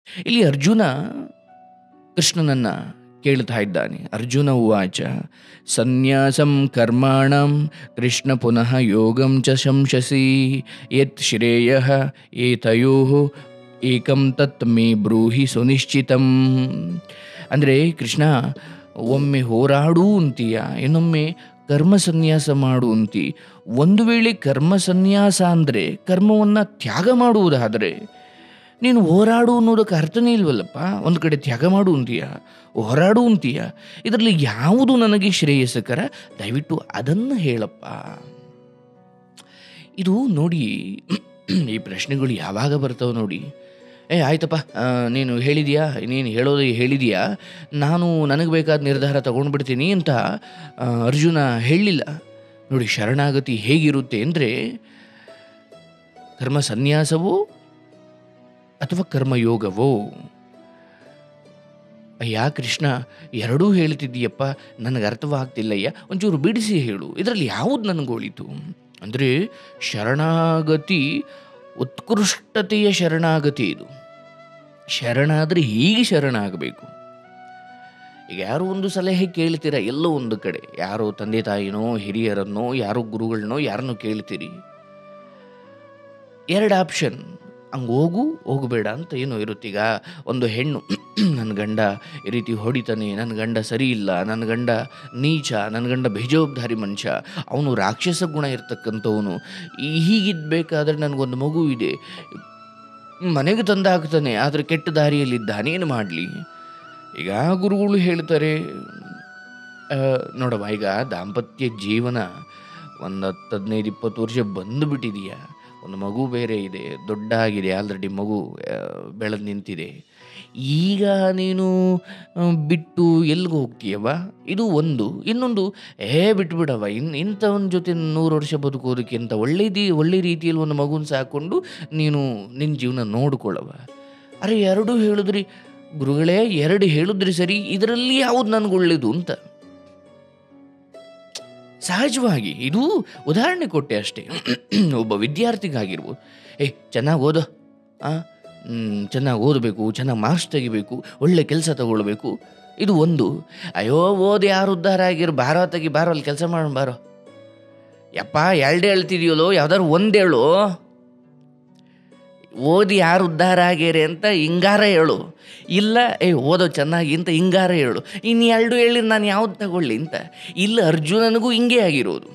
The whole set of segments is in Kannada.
ಇಲ್ಲಿ ಅರ್ಜುನ ಕೃಷ್ಣನನ್ನ ಕೇಳ್ತಾ ಇದ್ದಾನೆ ಅರ್ಜುನ ಉವಾಚ ಸನ್ಯಾಸಂ ಕರ್ಮಾಣಂ ಕೃಷ್ಣ ಪುನಃ ಯೋಗಂ ಚ ಶಂಸಸಿ ಯತ್ ಶ್ರೇಯ ಏತಯೋ ಏಕಂ ತತ್ ಮೇ ಬ್ರೂಹಿ ಸುನಿಶ್ಚಿತಂ ಅಂದರೆ ಕೃಷ್ಣ ಒಮ್ಮೆ ಹೋರಾಡು ಅಂತೀಯ ಇನ್ನೊಮ್ಮೆ ಕರ್ಮ ಸನ್ಯಾಸ ಮಾಡು ಅಂತಿ ಒಂದು ವೇಳೆ ಕರ್ಮ ಸನ್ಯಾಸ ಅಂದರೆ ಕರ್ಮವನ್ನು ತ್ಯಾಗ ಮಾಡುವುದಾದರೆ ನೀನು ಹೋರಾಡು ಅನ್ನೋದಕ್ಕೆ ಅರ್ಥನೇ ಇಲ್ವಲ್ಲಪ್ಪ ಒಂದು ಕಡೆ ತ್ಯಾಗ ಮಾಡು ಅಂತೀಯ ಹೋರಾಡು ಅಂತೀಯ ಇದರಲ್ಲಿ ಯಾವುದು ನನಗೆ ಶ್ರೇಯಸ್ಕರ ದಯವಿಟ್ಟು ಅದನ್ನು ಹೇಳಪ್ಪ ಇದು ನೋಡಿ ಈ ಪ್ರಶ್ನೆಗಳು ಯಾವಾಗ ಬರ್ತಾವೆ ನೋಡಿ ಏ ಆಯ್ತಪ್ಪ ಆ, ನೀನು ಹೇಳಿದೀಯಾ ನೀನು ಹೇಳೋದು ಹೇಳಿದೀಯಾ ನಾನು ನನಗೆ ಬೇಕಾದ ನಿರ್ಧಾರ ತಗೊಂಡ್ಬಿಡ್ತೀನಿ ಅಂತ ಆ, ಅರ್ಜುನ ಹೇಳಲಿಲ್ಲ ನೋಡಿ ಶರಣಾಗತಿ ಹೇಗಿರುತ್ತೆ ಅಂದರೆ ಕರ್ಮ ಸನ್ಯಾಸವೋ ಅಥವಾ ಕರ್ಮಯೋಗವೋ ಅಯ್ಯ ಕೃಷ್ಣ ಎರಡೂ ಹೇಳ್ತಿದ್ದೀಯಪ್ಪ ನನಗೆ ಅರ್ಥವಾಗ್ತಿಲ್ಲಯ್ಯ ಒಂಚೂರು ಬಿಡಿಸಿ ಹೇಳು ಇದರಲ್ಲಿ ಯಾವುದು ನನಗೋಳಿತು ಅಂದರೆ ಶರಣಾಗತಿ ಉತ್ಕೃಷ್ಟತೆಯ ಶರಣಾಗತಿ ಇದು ಶರಣಾದರೆ ಹೀಗೆ ಶರಣಾಗಬೇಕು ಈಗ ಯಾರೋ ಒಂದು ಸಲಹೆ ಕೇಳ್ತೀರ ಎಲ್ಲೋ ಒಂದು ಕಡೆ ಯಾರೋ ತಂದೆ ತಾಯಿನೋ ಹಿರಿಯರನ್ನೋ ಯಾರೋ ಗುರುಗಳನ್ನೋ ಯಾರನ್ನೋ ಕೇಳ್ತೀರಿ ಎರಡು ಆಪ್ಷನ್ ಹಂಗೆ ಹೋಗು ಹೋಗಬೇಡ ಅಂತ ಏನೋ ಇರುತ್ತೀಗ ಒಂದು ಹೆಣ್ಣು ನನ್ನ ಗಂಡ ಈ ರೀತಿ ಹೊಡಿತಾನೆ ನನ್ನ ಗಂಡ ಸರಿ ಇಲ್ಲ ನನ್ನ ಗಂಡ ನೀಚ ನನ್ನ ಗಂಡ ಬೇಜವಾಬ್ದಾರಿ ಮನುಷ್ಯ ಅವನು ರಾಕ್ಷಸ ಗುಣ ಇರ್ತಕ್ಕಂಥವನು ಈ ಹೀಗಿದ್ಬೇಕಾದ್ರೆ ನನಗೊಂದು ಮಗು ಇದೆ ಮನೆಗೆ ತಂದು ಹಾಕ್ತಾನೆ ಆದರೆ ಕೆಟ್ಟ ದಾರಿಯಲ್ಲಿದ್ದಾನೆ ಏನು ಮಾಡಲಿ ಈಗ ಗುರುಗಳು ಹೇಳ್ತಾರೆ ಆ, ನೋಡವ್ವ ಈಗ ದಾಂಪತ್ಯ ಜೀವನ ಒಂದು ಹತ್ತು ಹದಿನೈದು ಇಪ್ಪತ್ತು ವರ್ಷ ಬಂದುಬಿಟ್ಟಿದೆಯಾ ಒಂದು ಮಗು ಬೇರೆ ಇದೆ ದೊಡ್ಡ ಆಗಿದೆ ಆಲ್ರೆಡಿ ಮಗು ಬೆಳೆದು ನಿಂತಿದೆ ಈಗ ನೀನು ಆ, ಬಿಟ್ಟು ಎಲ್ಲಿಗೆ ಹೋಗ್ತೀಯವ್ವ ಇದು ಒಂದು ಇನ್ನೊಂದು ಏ ಬಿಟ್ಬಿಡವ ಇನ್ ಇಂಥವನ ಜೊತೆ ನೂರು ವರ್ಷ ಬದುಕೋದಕ್ಕಿಂತ ಒಳ್ಳೆದಿ ಒಳ್ಳೆ ರೀತಿಯಲ್ಲಿ ಒಂದು ಮಗುನ ಸಾಕೊಂಡು ನೀನು ನಿನ್ನ ಜೀವನ ನೋಡ್ಕೊಳ್ಳವ ಅರೆ ಎರಡೂ ಹೇಳಿದ್ರಿ ಗುರುಗಳೇ ಎರಡು ಹೇಳಿದ್ರಿ ಸರಿ ಇದರಲ್ಲಿ ಯಾವುದು ನನಗೆ ಒಳ್ಳೇದು ಅಂತ ಸಹಜವಾಗಿ ಇದು ಉದಾಹರಣೆ ಕೊಟ್ಟೆ ಅಷ್ಟೇ ಒಬ್ಬ ವಿದ್ಯಾರ್ಥಿಗಾಗಿರ್ಬೋದು ಏ ಚೆನ್ನಾಗಿ ಓದೋ ಆ ಚೆನ್ನಾಗಿ ಓದಬೇಕು ಚೆನ್ನಾಗಿ ಮಾರ್ಕ್ಸ್ ತೆಗಿಬೇಕು ಒಳ್ಳೆ ಕೆಲಸ ತಗೊಳ್ಬೇಕು ಇದು ಒಂದು ಅಯ್ಯೋ ಓದಿ ಯಾರು ಉದ್ಧಾರ ಆಗಿರೋ ಬಾರೋ ತೆಗಿ ಬಾರೋ ಅಲ್ಲಿ ಕೆಲಸ ಮಾಡೋಣ ಬಾರೋ ಯಪ್ಪ ಎರಡೇ ಹೇಳ್ತಿದೆಯಲ್ಲೋ ಯಾವ್ದಾದ್ರು ಒಂದು ಹೇಳು ಓದಿ ಯಾರು ಉದ್ಧಾರ ಆಗ್ಯಾರೆ ಅಂತ ಹಿಂಗಾರ ಹೇಳು ಇಲ್ಲ ಏ ಓದೋ ಚೆನ್ನಾಗಿ ಅಂತ ಹಿಂಗಾರ ಹೇಳು ಇನ್ನು ಎರಡು ಹೇಳಿ ನಾನು ಯಾವ್ದು ತಗೊಳ್ಳಿ ಅಂತ ಇಲ್ಲ ಅರ್ಜುನನಿಗೂ ಹಿಂಗೆ ಆಗಿರೋದು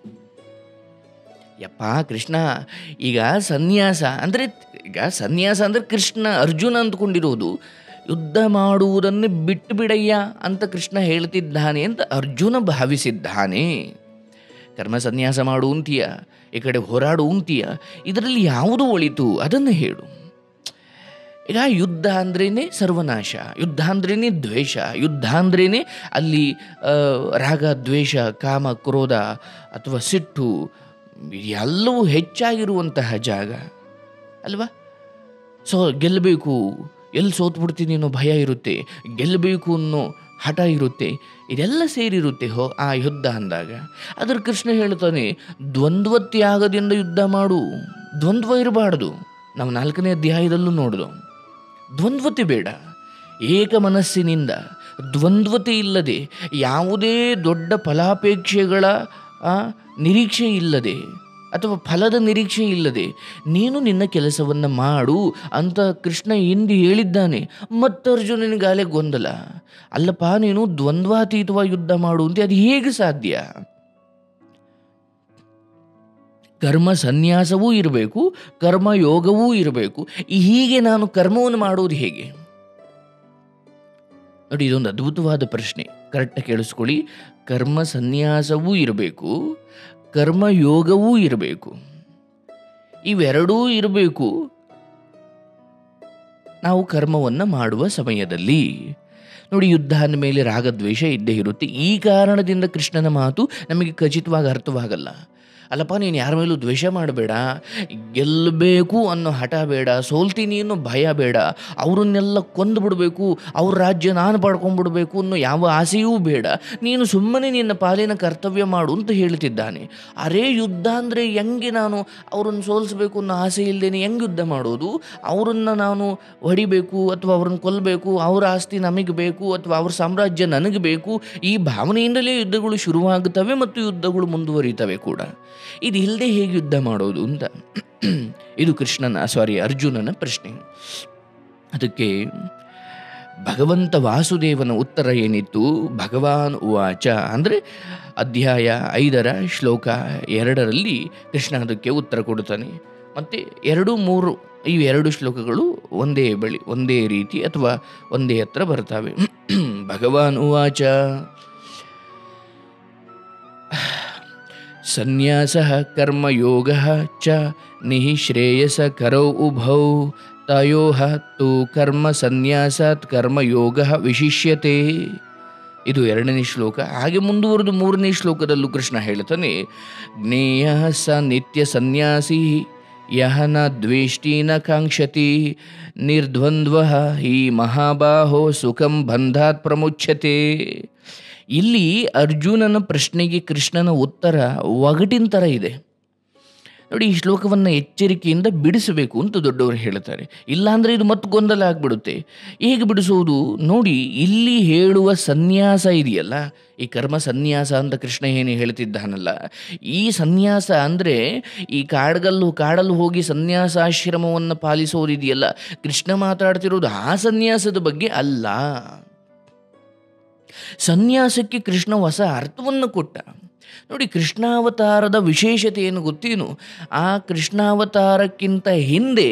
ಯಪ್ಪ ಕೃಷ್ಣ ಈಗ ಸನ್ಯಾಸ ಅಂದರೆ ಈಗ ಸನ್ಯಾಸ ಅಂದರೆ ಕೃಷ್ಣ ಅರ್ಜುನ ಅಂದ್ಕೊಂಡಿರೋದು ಯುದ್ಧ ಮಾಡುವುದನ್ನು ಬಿಟ್ಟು ಬಿಡಯ್ಯ ಅಂತ ಕೃಷ್ಣ ಹೇಳ್ತಿದ್ದಾನೆ ಅಂತ ಅರ್ಜುನ ಭಾವಿಸಿದ್ದಾನೆ ಕರ್ಮ ಸನ್ಯಾಸ ಮಾಡು ಅಂತೀಯ ಈ ಕಡೆ ಹೋರಾಡು ಅಂತೀಯ ಇದರಲ್ಲಿ ಯಾವುದು ಒಳಿತು ಅದನ್ನು ಹೇಳು ಈಗ ಯುದ್ಧ ಅಂದ್ರೇ ಸರ್ವನಾಶ ಯುದ್ಧ ಅಂದ್ರೇ ದ್ವೇಷ ಯುದ್ಧ ಅಂದ್ರೇ ಅಲ್ಲಿ ಆ, ರಾಗ ದ್ವೇಷ ಕಾಮ ಕ್ರೋಧ ಅಥವಾ ಸಿಟ್ಟು ಎಲ್ಲವೂ ಹೆಚ್ಚಾಗಿರುವಂತಹ ಜಾಗ ಅಲ್ವಾ ಸೊ ಗೆಲ್ಲಬೇಕು ಎಲ್ಲಿ ಸೋತ್ಬಿಡ್ತೀನಿ ಅನ್ನೋ ಭಯ ಇರುತ್ತೆ ಗೆಲ್ಲಬೇಕು ಅನ್ನೋ ಹಠ ಇರುತ್ತೆ ಇದೆಲ್ಲ ಸೇರಿರುತ್ತೆ ಹೋ ಆ ಯುದ್ಧ ಅಂದಾಗ ಅದ್ರ ಕೃಷ್ಣ ಹೇಳ್ತಾನೆ ದ್ವಂದ್ವ ತ್ಯಾಗದಿಂದ ಯುದ್ಧ ಮಾಡು ದ್ವಂದ್ವ ಇರಬಾರ್ದು ನಾವು ನಾಲ್ಕನೇ ಅಧ್ಯಾಯದಲ್ಲೂ ನೋಡಿದು ದ್ವಂದ್ವತೆ ಬೇಡ ಏಕ ಮನಸ್ಸಿನಿಂದ ದ್ವಂದ್ವತೆ ಇಲ್ಲದೆ ಯಾವುದೇ ದೊಡ್ಡ ಫಲಾಪೇಕ್ಷೆಗಳ ಆ, ನಿರೀಕ್ಷೆ ಇಲ್ಲದೆ ಅಥವಾ ಫಲದ ನಿರೀಕ್ಷೆ ಇಲ್ಲದೆ ನೀನು ನಿನ್ನ ಕೆಲಸವನ್ನು ಮಾಡು ಅಂತ ಕೃಷ್ಣ ಹಿಂದೆ ಹೇಳಿದ್ದಾನೆ ಮತ್ತು ಅರ್ಜುನನಿಗಾಲೆ ಗೊಂದಲ ಅಲ್ಲಪ್ಪ ನೀನು ದ್ವಂದ್ವಾತೀತವಾಗಿ ಯುದ್ಧ ಮಾಡು ಅಂತ ಅದು ಹೇಗೆ ಸಾಧ್ಯ ಕರ್ಮ ಸನ್ಯಾಸವೂ ಇರಬೇಕು ಕರ್ಮ ಯೋಗವೂ ಇರಬೇಕು ಈ ಹೀಗೆ ನಾನು ಕರ್ಮವನ್ನು ಮಾಡುವುದು ಹೇಗೆ ನೋಡಿ ಇದೊಂದು ಅದ್ಭುತವಾದ ಪ್ರಶ್ನೆ ಕರೆಕ್ಟಾಗಿ ಕೇಳಿಸ್ಕೊಳ್ಳಿ ಕರ್ಮ ಸನ್ಯಾಸವೂ ಇರಬೇಕು ಕರ್ಮ ಯೋಗವೂ ಇರಬೇಕು ಇವೆರಡೂ ಇರಬೇಕು ನಾವು ಕರ್ಮವನ್ನು ಮಾಡುವ ಸಮಯದಲ್ಲಿ ನೋಡಿ ಯುದ್ಧ ಅಂದಮೇಲೆ ರಾಗದ್ವೇಷ ಇದ್ದೇ ಇರುತ್ತೆ ಈ ಕಾರಣದಿಂದ ಕೃಷ್ಣನ ಮಾತು ನಮಗೆ ಖಚಿತವಾಗಿ ಅರ್ಥವಾಗಲ್ಲ ಅಲ್ಲಪ್ಪ ನೀನು ಯಾರ ಮೇಲೂ ದ್ವೇಷ ಮಾಡಬೇಡ ಗೆಲ್ಲಬೇಕು ಅನ್ನೋ ಹಠ ಬೇಡ ಸೋಲ್ತೀನಿ ಅನ್ನೋ ಭಯ ಬೇಡ ಅವರನ್ನೆಲ್ಲ ಕೊಂದು ಬಿಡಬೇಕು ಅವ್ರ ರಾಜ್ಯ ನಾನು ಪಡ್ಕೊಂಡ್ಬಿಡ್ಬೇಕು ಅನ್ನೋ ಯಾವ ಆಸೆಯೂ ಬೇಡ ನೀನು ಸುಮ್ಮನೆ ನಿನ್ನ ಪಾಲಿನ ಕರ್ತವ್ಯ ಮಾಡು ಅಂತ ಹೇಳ್ತಿದ್ದಾನೆ ಅರೇ ಯುದ್ಧ ಅಂದರೆ ಹೆಂಗೆ ನಾನು ಅವರನ್ನು ಸೋಲಿಸ್ಬೇಕು ಅನ್ನೋ ಆಸೆ ಇಲ್ಲದೇನೆ ಹೆಂಗೆ ಯುದ್ಧ ಮಾಡೋದು ಅವರನ್ನು ನಾನು ಹೊಡಿಬೇಕು ಅಥವಾ ಅವ್ರನ್ನ ಕೊಲ್ಲಬೇಕು ಅವ್ರ ಆಸ್ತಿ ನಮಗೆ ಬೇಕು ಅಥವಾ ಅವ್ರ ಸಾಮ್ರಾಜ್ಯ ನನಗೆ ಬೇಕು ಈ ಭಾವನೆಯಿಂದಲೇ ಯುದ್ಧಗಳು ಶುರುವಾಗುತ್ತವೆ ಮತ್ತು ಯುದ್ಧಗಳು ಮುಂದುವರಿತವೆ ಕೂಡ ಇದು ಇಲ್ಲದೆ ಹೇಗೆ ಯುದ್ಧ ಮಾಡೋದು ಅಂತ ಇದು ಕೃಷ್ಣನ ಸಾರಿ ಅರ್ಜುನನ ಪ್ರಶ್ನೆ ಅದಕ್ಕೆ ಭಗವಂತ ವಾಸುದೇವನ ಉತ್ತರ ಏನಿತ್ತು ಭಗವಾನ್ ಉವಾಚ ಅಂದರೆ ಅಧ್ಯಾಯ ಐದರ ಶ್ಲೋಕ ಎರಡರಲ್ಲಿ ಕೃಷ್ಣ ಅದಕ್ಕೆ ಉತ್ತರ ಕೊಡುತ್ತಾನೆ ಮತ್ತು ಎರಡು ಮೂರು ಈ ಎರಡು ಶ್ಲೋಕಗಳು ಒಂದೇ ಬಳಿ ಒಂದೇ ರೀತಿ ಅಥವಾ ಒಂದೇ ಹತ್ರ ಬರ್ತವೆ ಭಗವಾನ್ ಉವಾಚ ಸನ್ಯಾಸ ಕರ್ಮಯೋಗ ಚ ನಿಶ್ರೇಯಸ ಕರೌ ಉಭೌ ತಯೋ ತು ಕರ್ಮ ಸನ್ಯಾಸಾತ್ ಕರ್ಮಯೋಗ ವಿಶಿಷ್ಯತೆ ಇದು ಎರಡನೇ ಶ್ಲೋಕ ಹಾಗೆ ಮುಂದುವರೆದು ಮೂರನೇ ಶ್ಲೋಕದಲ್ಲೂ ಕೃಷ್ಣ ಹೇಳ್ತಾನೆ ಜ್ಞೇಯ ಸ ನಿತ್ಯ ಸನ್ಯಾಸಿ ಯಹ ನ ದ್ವೇಷ್ಟಿ ನ ಕಾಂಕ್ಷತಿ ನಿರ್ದ್ವಂದ್ವ ಹಿ ಮಹಾಬಾಹೋ ಸುಖಂ ಬಂಧಾತ್ ಪ್ರಮುಚ್ಯತೆ ಇಲ್ಲಿ ಅರ್ಜುನನ ಪ್ರಶ್ನೆಗೆ ಕೃಷ್ಣನ ಉತ್ತರ ಒಗಟಿನ ಥರ ಇದೆ ನೋಡಿ ಈ ಶ್ಲೋಕವನ್ನು ಎಚ್ಚರಿಕೆಯಿಂದ ಬಿಡಿಸಬೇಕು ಅಂತ ದೊಡ್ಡವರು ಹೇಳ್ತಾರೆ ಇಲ್ಲಾಂದರೆ ಇದು ಮತ್ತೆ ಗೊಂದಲ ಆಗಿಬಿಡುತ್ತೆ ಹೇಗೆ ಬಿಡಿಸುವುದು ನೋಡಿ ಇಲ್ಲಿ ಹೇಳುವ ಸನ್ಯಾಸ ಇದೆಯಲ್ಲ ಈ ಕರ್ಮ ಸನ್ಯಾಸ ಅಂತ ಕೃಷ್ಣ ಏನು ಹೇಳ್ತಿದ್ದಾನಲ್ಲ ಈ ಸನ್ಯಾಸ ಅಂದರೆ ಈ ಕಾಡ್ಗಲ್ಲು ಕಾಡಲ್ಲಿ ಹೋಗಿ ಸನ್ಯಾಸಾಶ್ರಮವನ್ನು ಪಾಲಿಸೋದಿದೆಯಲ್ಲ ಕೃಷ್ಣ ಮಾತಾಡ್ತಿರೋದು ಆ ಸನ್ಯಾಸದ ಬಗ್ಗೆ ಅಲ್ಲ ಸನ್ಯಾಸಕ್ಕೆ ಕೃಷ್ಣ ಹೊಸ ಅರ್ಥವನ್ನು ಕೊಟ್ಟ ನೋಡಿ ಕೃಷ್ಣಾವತಾರದ ವಿಶೇಷತೆ ಏನು ಗೊತ್ತೇನು ಆ ಕೃಷ್ಣಾವತಾರಕ್ಕಿಂತ ಹಿಂದೆ